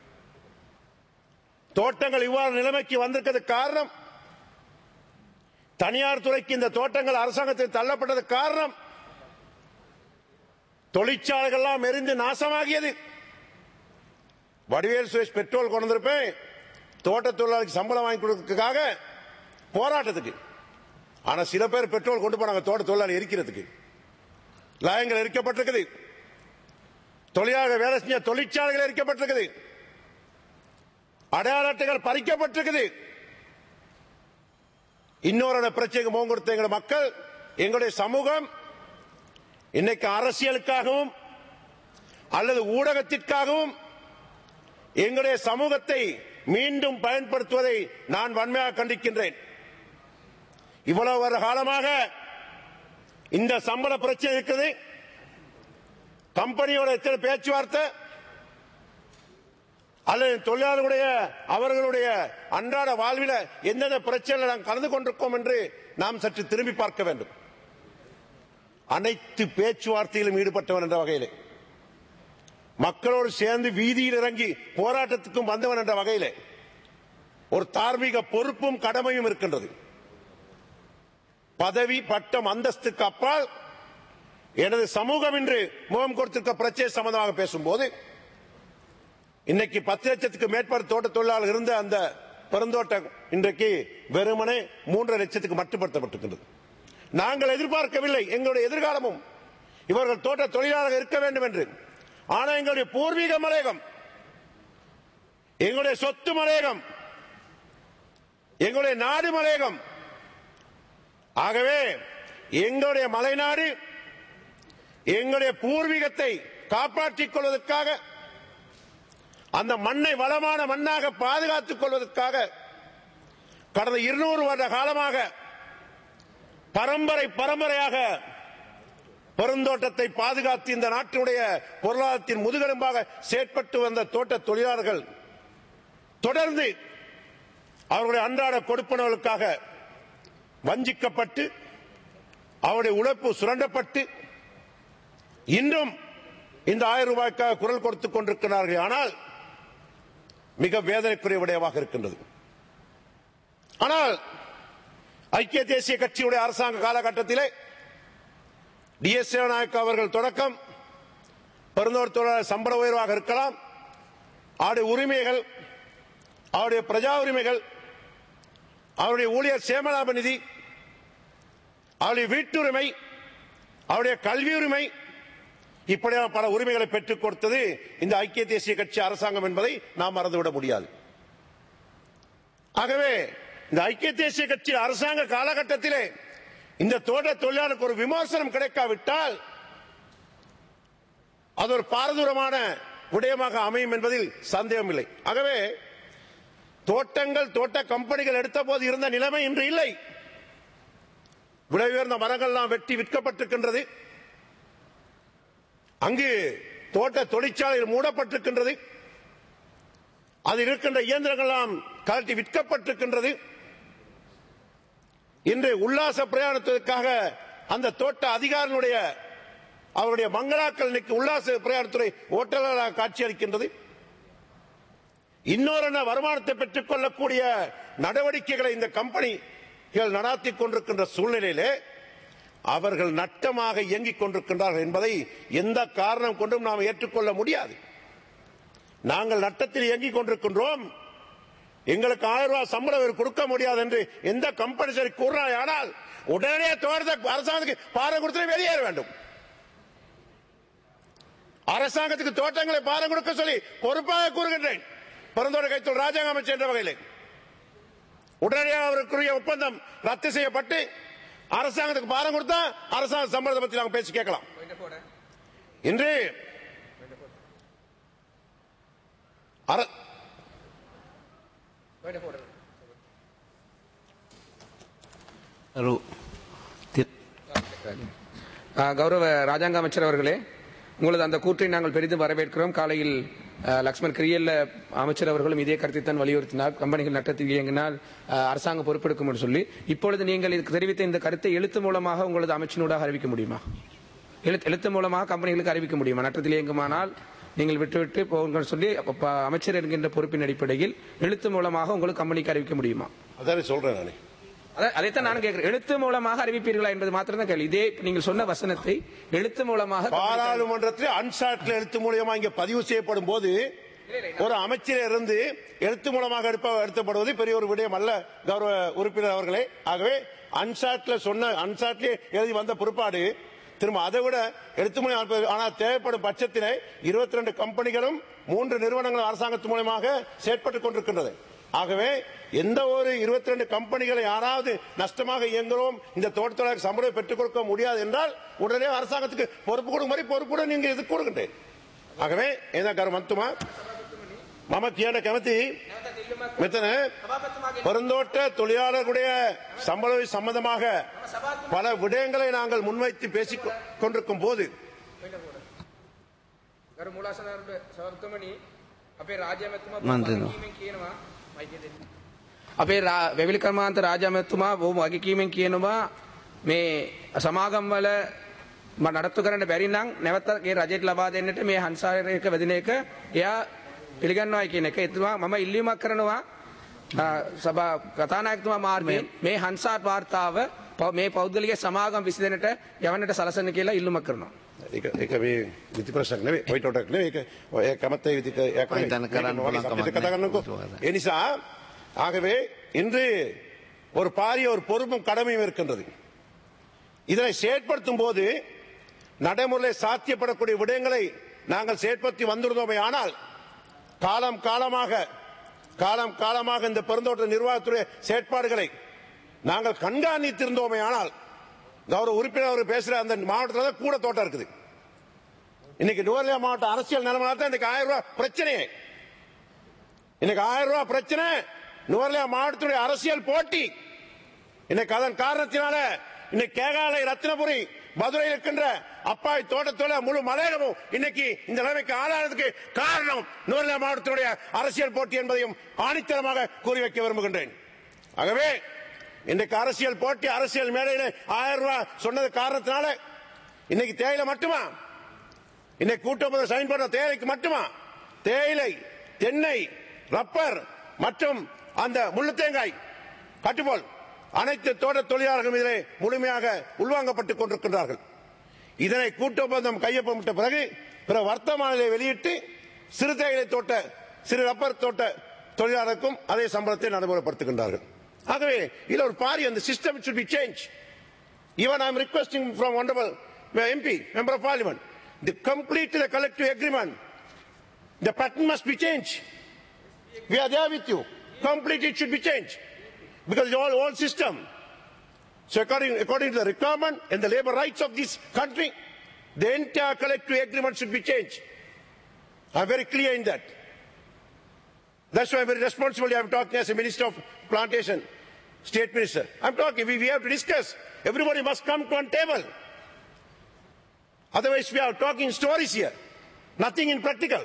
தோட்டங்கள் இவ்வாறு நிலைமைக்கு வந்திருக்கிறது காரணம் தனியார் துறைக்கு இந்த தோட்டங்கள் அரசாங்கத்தில் தள்ளப்பட்டது காரணம் தொழிற்சாலைகள்லாம் எரிந்து நாசமாகியது வடிவேல் சுரேஷ் பெட்ரோல் கொண்டு வந்திருப்பேன் தோட்ட தொழிலாளிக்கு சம்பளம் வாங்கி கொடுக்கறதுக்காக போராட்டத்துக்கு ஆனா சில பேர் பெட்ரோல் கொண்டு போனாங்க தோட்ட தொழிலாளி எரிக்கிறதுக்கு லயங்கள் எரிக்கப்பட்டிருக்குது தொழிலாளர் வேலை செஞ்ச தொழிற்சாலைகள் எரிக்கப்பட்டிருக்குது அடையாள அட்டைகள் பறிக்கப்பட்டிருக்குது இன்னொரு பிரச்சனைக்கு முகம் கொடுத்த எங்களுடைய மக்கள் எங்களுடைய சமூகம் இன்னைக்கு அரசியலுக்காகவும் அல்லது ஊடகத்திற்காகவும் எங்களுடைய சமூகத்தை மீண்டும் பயன்படுத்துவதை நான் வன்மையாக கண்டிக்கின்றேன் இவ்வளவு வருட காலமாக இந்த சம்பள பிரச்சனை இருக்குது கம்பெனியோட எத்தனை பேச்சுவார்த்தை அல்லது தொழிலாளர்களுடைய அவர்களுடைய அன்றாட வாழ்வில எந்தெந்த பிரச்சனையில் நாம் கலந்து கொண்டிருக்கோம் என்று நாம் சற்று திரும்பி பார்க்க வேண்டும் அனைத்து பேச்சுவார்த்தையிலும் ஈடுபட்டவன் என்ற வகையிலே மக்களோடு சேர்ந்து வீதியில் இறங்கி போராட்டத்துக்கும் வந்தவன் என்ற வகையிலே ஒரு தார்மீக பொறுப்பும் கடமையும் இருக்கின்றது பதவி பட்டம் அந்தஸ்துக்கு அப்பால் எனது சமூகம் என்று முகம் கொடுத்திருக்க பிரச்சனை சம்பந்தமாக பேசும்போது இன்னைக்கு பத்து லட்சத்துக்கு மேற்பட்ட தோட்ட தொழிலாளர் இருந்த அந்த பெருந்தோட்டம் இன்றைக்கு வெறுமனே மூன்றரை லட்சத்துக்கு மட்டுப்படுத்தப்பட்டிருக்கிறது நாங்கள் எதிர்பார்க்கவில்லை எங்களுடைய எதிர்காலமும் இவர்கள் தோட்ட தொழிலாளர்கள் இருக்க வேண்டும் என்று ஆனா எங்களுடைய பூர்வீக மலையகம் எங்களுடைய சொத்து மலையகம் எங்களுடைய நாடு மலையகம் ஆகவே எங்களுடைய மலைநாடு எங்களுடைய பூர்வீகத்தை காப்பாற்றிக் கொள்வதற்காக அந்த மண்ணை வளமான மண்ணாக பாதுகாத்துக் கொள்வதற்காக கடந்த இருநூறு வருட காலமாக பரம்பரை பரம்பரையாக பெருந்தோட்டத்தை பாதுகாத்து இந்த நாட்டினுடைய பொருளாதாரத்தின் முதுகெலும்பாக செயற்பட்டு வந்த தோட்ட தொழிலாளர்கள் தொடர்ந்து அவர்களுடைய அன்றாட கொடுப்பனவுகளுக்காக வஞ்சிக்கப்பட்டு அவருடைய உழைப்பு சுரண்டப்பட்டு இன்றும் இந்த ஆயிரம் ரூபாய்க்காக குரல் கொடுத்துக் கொண்டிருக்கிறார்கள் ஆனால் மிக வேதனைக்குரிய விடயமாக இருக்கின்றது ஆனால் ஐக்கிய தேசிய கட்சியுடைய அரசாங்க காலகட்டத்திலே டி எஸ் நாயக் அவர்கள் தொடக்கம் பெருந்தோர் தொழிலாளர் சம்பள உயர்வாக இருக்கலாம் அவருடைய உரிமைகள் அவருடைய பிரஜா உரிமைகள் அவருடைய ஊழியர் சேமலாப நிதி அவருடைய வீட்டுரிமை அவருடைய கல்வி உரிமை இப்படியான பல உரிமைகளை பெற்றுக் கொடுத்தது இந்த ஐக்கிய தேசிய கட்சி அரசாங்கம் என்பதை நாம் மறந்துவிட முடியாது ஆகவே இந்த ஐக்கிய தேசிய கட்சி அரசாங்க காலகட்டத்திலே இந்த தோட்ட தொழிலாளருக்கு ஒரு விமர்சனம் கிடைக்காவிட்டால் அது ஒரு பாரதூரமான விடயமாக அமையும் என்பதில் சந்தேகம் இல்லை ஆகவே தோட்டங்கள் தோட்ட கம்பெனிகள் எடுத்த போது இருந்த நிலைமை இன்று இல்லை விலை உயர்ந்த மரங்கள்லாம் வெட்டி விற்கப்பட்டிருக்கின்றது அங்கு தோட்ட தொழிற்சாலைகள் மூடப்பட்டிருக்கின்றது அதில் இருக்கின்ற இயந்திரங்கள் எல்லாம் கலட்டி விற்கப்பட்டிருக்கின்றது இன்று உல்லாச பிரயாணத்திற்காக அந்த தோட்ட அதிகாரிகளுடைய அவருடைய மங்களாக்கள் இன்னைக்கு உல்லாச பிரயாணத்துறை ஓட்டலாக காட்சி அளிக்கின்றது இன்னொரு வருமானத்தை பெற்றுக் கொள்ளக்கூடிய நடவடிக்கைகளை இந்த கம்பெனிகள் நடாத்தி கொண்டிருக்கின்ற சூழ்நிலையிலே அவர்கள் நட்டமாக இயங்கிக் கொண்டிருக்கின்றார்கள் என்பதை எந்த காரணம் கொண்டும் நாம் ஏற்றுக்கொள்ள முடியாது நாங்கள் நட்டத்தில் இயங்கிக் கொண்டிருக்கின்றோம் எங்களுக்கு ஆயிரம் ரூபாய் சம்பளம் இவர் கொடுக்க முடியாது என்று எந்த கம்பெனி சரி கூறினாய் ஆனால் உடனே தோட்டத்தை அரசாங்கத்துக்கு பாரம் கொடுத்து வெளியேற வேண்டும் அரசாங்கத்துக்கு தோட்டங்களை பாரம் கொடுக்க சொல்லி பொறுப்பாக கூறுகின்றேன் பரந்தோட கைத்தொழில் ராஜாங்க அமைச்சர் என்ற வகையில் உடனடியாக அவருக்குரிய ஒப்பந்தம் ரத்து செய்யப்பட்டு அரசாங்கத்துக்கு பாரம் கொடுத்தா அரசாங்க சம்பளத்தை பற்றி நாங்கள் பேசி கேட்கலாம் இன்று அர- රු ஆ, கௌரவ ராஜாங்க அமைச்சர் அவர்களே உங்களது அந்த கூற்றை நாங்கள் பெரிதும் வரவேற்கிறோம் காலையில் ஆ, லக்ஷ்மண் கிரியல்ல அமைச்சர் அவர்களும் இதே கருத்தைத்தான் வலியுறுத்தினார் கம்பெனிகள் நட்டத்தில் இயங்கினால் ஆ, அரசாங்கம் பொறுப்பெடுக்கும் என்று சொல்லி இப்பொழுது நீங்கள் இதுக்கு தெரிவித்த இந்த கருத்தை எழுத்து மூலமாக உங்களது அமைச்சினூடாக அறிவிக்க முடியுமா எழுத்து எழுத்து மூலமாக கம்பெனிகளுக்கு அறிவிக்க முடியுமா நட்டத்தில் இயங்குமானால் நீங்கள் விட்டுவிட்டு போங்கள் சொல்லி அப்ப அமைச்சர் என்கின்ற பொறுப்பின் அடிப்படையில் எழுத்து மூலமாக உங்களுக்கு கம்பெனிக்கு அறிவிக்க முடியுமா அதானே சொல்றேன் நானே அத- அதைத்தான் நான் கேட்கிறேன் எழுத்து மூலமாக அறிவிப்பீர்களா என்பது மாத்திரம் தான் கேள்வி இதே இப்ப நீங்கள் சொன்ன வசனத்தை எழுத்து மூலமாக பாராளுமன்றத்தில் அன்சாட்ல எழுத்து மூலியமா இங்க பதிவு செய்யப்படும் போது ஒரு அமைச்சர் இருந்து எழுத்து மூலமாக எடுப்ப எடுத்தப்படுவது பெரிய ஒரு விடயம் அல்ல கௌரவ உறுப்பினர் அவர்களே ஆகவே அன்சாட்ல சொன்ன அன்சாட்லயே எழுதி வந்த பிற்பாடு திரும்ப அதை விட எழுத்து மூலியம் அனுப்ப- ஆனால் தேவைப்படும் பட்சத்திலே இருபத்தி ரெண்டு கம்பெனிகளும் மூன்று நிறுவனங்கள் அரசாங்கத்து மூலமாக செயற்பட்டுக் கொண்டிருக்கின்றது ஆகவே எந்த ஒரு இருபத்தி ரெண்டு கம்பெனிகளை யாராவது நஷ்டமாக இயங்குகிறோம் இந்த தோட்டத்தொழிலாளர் சம்பளம் பெற்றுக் கொடுக்க முடியாது என்றால் உடனே அரசாங்கத்துக்கு பொறுப்பு கொடுக்கும்படி பொறுப்புடன் நீங்க இது கூறுகின்றேன் ஆகவே என்ன கரு மத்துமா මම කියන කැමති මෙතන பெருந்தோட்ட தொழிலாளர்களுடைய சம்பள சம்பந்தமாக பல விடயங்களை நாங்கள் முன்வைத்து பேசிக் கொ- கொண்டிருக்கும் போது ගරු මුලාසන සවර්තමනි අපේ රාජ්‍යමැතිතුමා මන්ත්‍රීතුමා. වගකීමෙන් කියනවා මයිකේ දෙන්න. අපේ රා- වැවිලි කර්මාන්ත රාජ්‍යමැතිතුමා බොහොම වගකීමෙන් කියනවා මේ සමාගම්වල ම නඩත්තු කරන්න බැරි නම් නැවත ඒ රජයට ලබා දෙන්නට මේ හන්සාරයක වැදින එක එයා පිළිගන්නවායි කියන එක එතුමා මම ඉල්ලීමක් කරනවා ආ, සභා කතානායකතුමා මාර්ගයෙන් මේ හන්සාත් වාර්තාව පෞ- මේ පෞද්ගලික සමාගම් විසි දෙනට යවන්නට සලසන්න කියලා ඉල්ලුමක් කරනවා. ඒක ඒක මේ විධි ප්‍රශ්නයක් නෙවෙයි ඔය ටොටක් නෙවෙයි ඒක ඔය කැමැත්තේ විදිහට ඒක නෙවෙයි. හිතන්න කරන්න මේක පුළුවන් subject කමක් කතා කරන්නකෝ. නැහැ. ඒ නිසා ஆகவே இன்று ஒரு பாரிய ஒரு பொறுப்பும் கடமையும் இருக்கின்றது இதனை செயற்படுத்தும் போது நடைமுறையில் சாத்தியப்படக்கூடிய விடயங்களை நாங்கள் செயற்படுத்தி வந்திருந்தோமே ஆனால் காலம் காலமாக காலம் காலமாக இந்த பெருந்தோட்ட நிர்வாகத்துடைய செயற்பாடுகளை நாங்கள் கண்காணித்திருந்தோமே ஆனால் கௌரவ உறுப்பினர் அவர் பேசுற அந்த மாவட்டத்தில் தான் கூட தோட்டம் இருக்குது இன்னைக்கு நுவர்லியா மாவட்ட அரசியல் நிலைமை தான் இன்னைக்கு ஆயிரம் ரூபாய் பிரச்சனையே இன்னைக்கு ஆயிரம் ரூபாய் பிரச்சனை நுவர்லியா மாவட்டத்துடைய அரசியல் போட்டி இன்னைக்கு அதன் காரணத்தினால இன்னைக்கு கேகாலை ரத்தினபுரி மதுரையில் இருக்கின்ற அப்பாய் தோட்டத்தோட முழு மலையகமும் இன்னைக்கு இந்த நிலைமைக்கு ஆளானதுக்கு காரணம் நுவர்லியா மாவட்டத்தினுடைய அரசியல் போட்டி என்பதையும் ஆணித்தரமாக கூறி வைக்க விரும்புகின்றேன் ஆகவே இன்றைக்கு அரசியல் போட்டி அரசியல் மேடையில ஆயிரம் ரூபாய் சொன்னது காரணத்தினால இன்னைக்கு தேயிலை மட்டுமா இன்னைக்கு கூட்டம் சைன் பண்ண தேயிலைக்கு மட்டுமா தேயிலை தென்னை ரப்பர் மற்றும் அந்த முள்ளு தேங்காய் கட்டுப்போல் அனைத்து தோட்ட தொழிலாளர்களும் இதிலே முழுமையாக உள்வாங்கப்பட்டுக் கொண்டிருக்கின்றார்கள் இதனை கூட்டு ஒப்பந்தம் கையொப்பமிட்ட பிறகு பிற வர்த்தமானதை வெளியிட்டு சிறு தேயிலை தோட்ட சிறு ரப்பர் தோட்ட தொழிலாளருக்கும் அதே சம்பளத்தை நடைமுறைப்படுத்துகின்றார்கள் ஆகவே இதுல ஒரு பாரி அந்த system should be changed Even I am requesting from Honorable MP, Member of Parliament, the complete the collective agreement, the pattern must be changed. We are there with you. Complete it should be changed. Because it's all old system. So according, according to the requirement and the labor rights of this country, the entire collective agreement should be changed. I'm very clear in that. That's why I'm very responsible. I'm talking as a Minister of Plantation, State Minister. I'm talking, we, we have to discuss. Everybody must come to one table. Otherwise, we are talking stories here. Nothing in practical.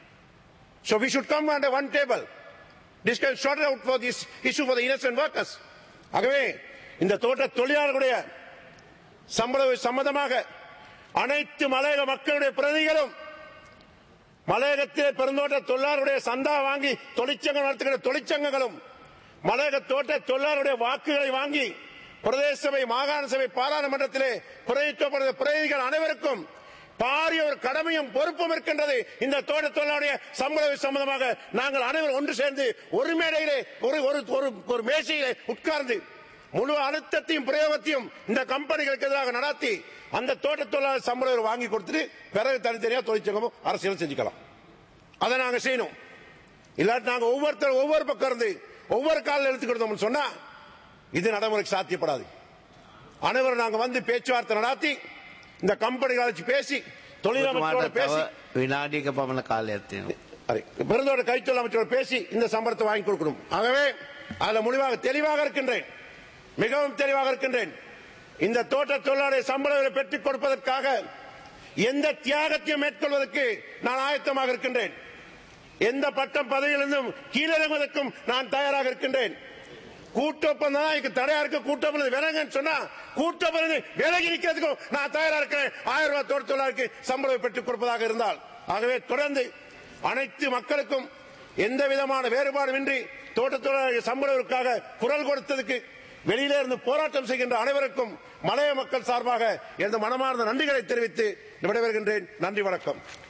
So we should come under one table. Discuss, sort it out for this issue for the innocent workers. ஆகவே இந்த தோட்ட தொழிலாளர்களுடைய சம்பள சம்பந்தமாக அனைத்து மலையக மக்களுடைய பிரதிகளும் மலையகத்திலே பெருந்தோட்ட தொழிலாளருடைய சந்தா வாங்கி தொழிற்சங்கம் நடத்துகிற தொழிற்சங்கங்களும் மலையக தோட்ட தொழிலாளருடைய வாக்குகளை வாங்கி பிரதேச சபை மாகாண சபை பாராளுமன்றத்திலே பிரதித்துவப்படுத்த பிரதிநிதிகள் அனைவருக்கும் பாரிய ஒரு கடமையும் பொறுப்பும் இருக்கின்றது இந்த தோட்ட தொழிலாளருடைய சம்பள சம்பந்தமாக நாங்கள் அனைவரும் ஒன்று சேர்ந்து ஒரு மேடையிலே ஒரு ஒரு ஒரு ஒரு மேசையிலே உட்கார்ந்து முழு அழுத்தத்தையும் பிரயோகத்தையும் இந்த கம்பெனிகளுக்கு எதிராக நடத்தி அந்த தோட்ட தொழிலாளர் சம்பளம் வாங்கி கொடுத்துட்டு பிறகு தனித்தனியா தொழிற்சங்கமும் அரசியல் செஞ்சுக்கலாம் அதை நாங்க செய்யணும் இல்லாட்டி நாங்க ஒவ்வொருத்தர் ஒவ்வொரு பக்கம் இருந்து ஒவ்வொரு காலில் எடுத்துக்கிட்டோம்னு சொன்னா இது நடைமுறைக்கு சாத்தியப்படாது அனைவரும் நாங்க வந்து பேச்சுவார்த்தை நடத்தி இந்த கம்பெனிகளை வச்சு பேசி தொழிலமைச்சரோட ඔබතුමාට பேசி තව විනාඩික පමණ කාලයක් තියෙනවා. சரி. பெருந்தோட்ட கைத்தொழில் அமைச்சரோட பேசி இந்த சம்பளத்தை வாங்கி கொடுக்கணும் ஆகவே அதுல முடிவாக தெளிவாக இருக்கின்றேன் மிகவும் தெளிவாக இருக்கின்றேன் இந்த தோட்ட தொழிலாளர் சம்பளங்களை பெற்றுக் கொடுப்பதற்காக எந்த தியாகத்தையும் மேற்கொள்வதற்கு நான் ஆயத்தமாக இருக்கின்றேன் எந்த பட்டம் பதவியிலிருந்தும் கீழிறங்குவதற்கும் நான் தயாராக இருக்கின்றேன் கூட்டொப்பந்தம் தான் எனக்கு தடையா இருக்கு கூட்டொப்பந்தம் விலங்குன்னு சொன்னா கூட்டொப்பந்தம் விலகி நிற்கிறதுக்கும் நான் தயாரா இருக்கிறேன் ஆயிரம் ரூபாய் தோட்ட தொழிலாளருக்கு சம்பளம் பெற்றுக் கொடுப்பதாக இருந்தால் ஆகவே தொடர்ந்து அனைத்து மக்களுக்கும் எந்த விதமான வேறுபாடுமின்றி தோட்ட தொழிலாளர்கள் சம்பளத்திற்காக குரல் கொடுத்ததுக்கு வெளியிலே இருந்து போராட்டம் செய்கின்ற அனைவருக்கும் மலைய மக்கள் சார்பாக எனது மனமார்ந்த நன்றிகளை தெரிவித்து விடைபெறுகின்றேன் நன்றி வணக்கம்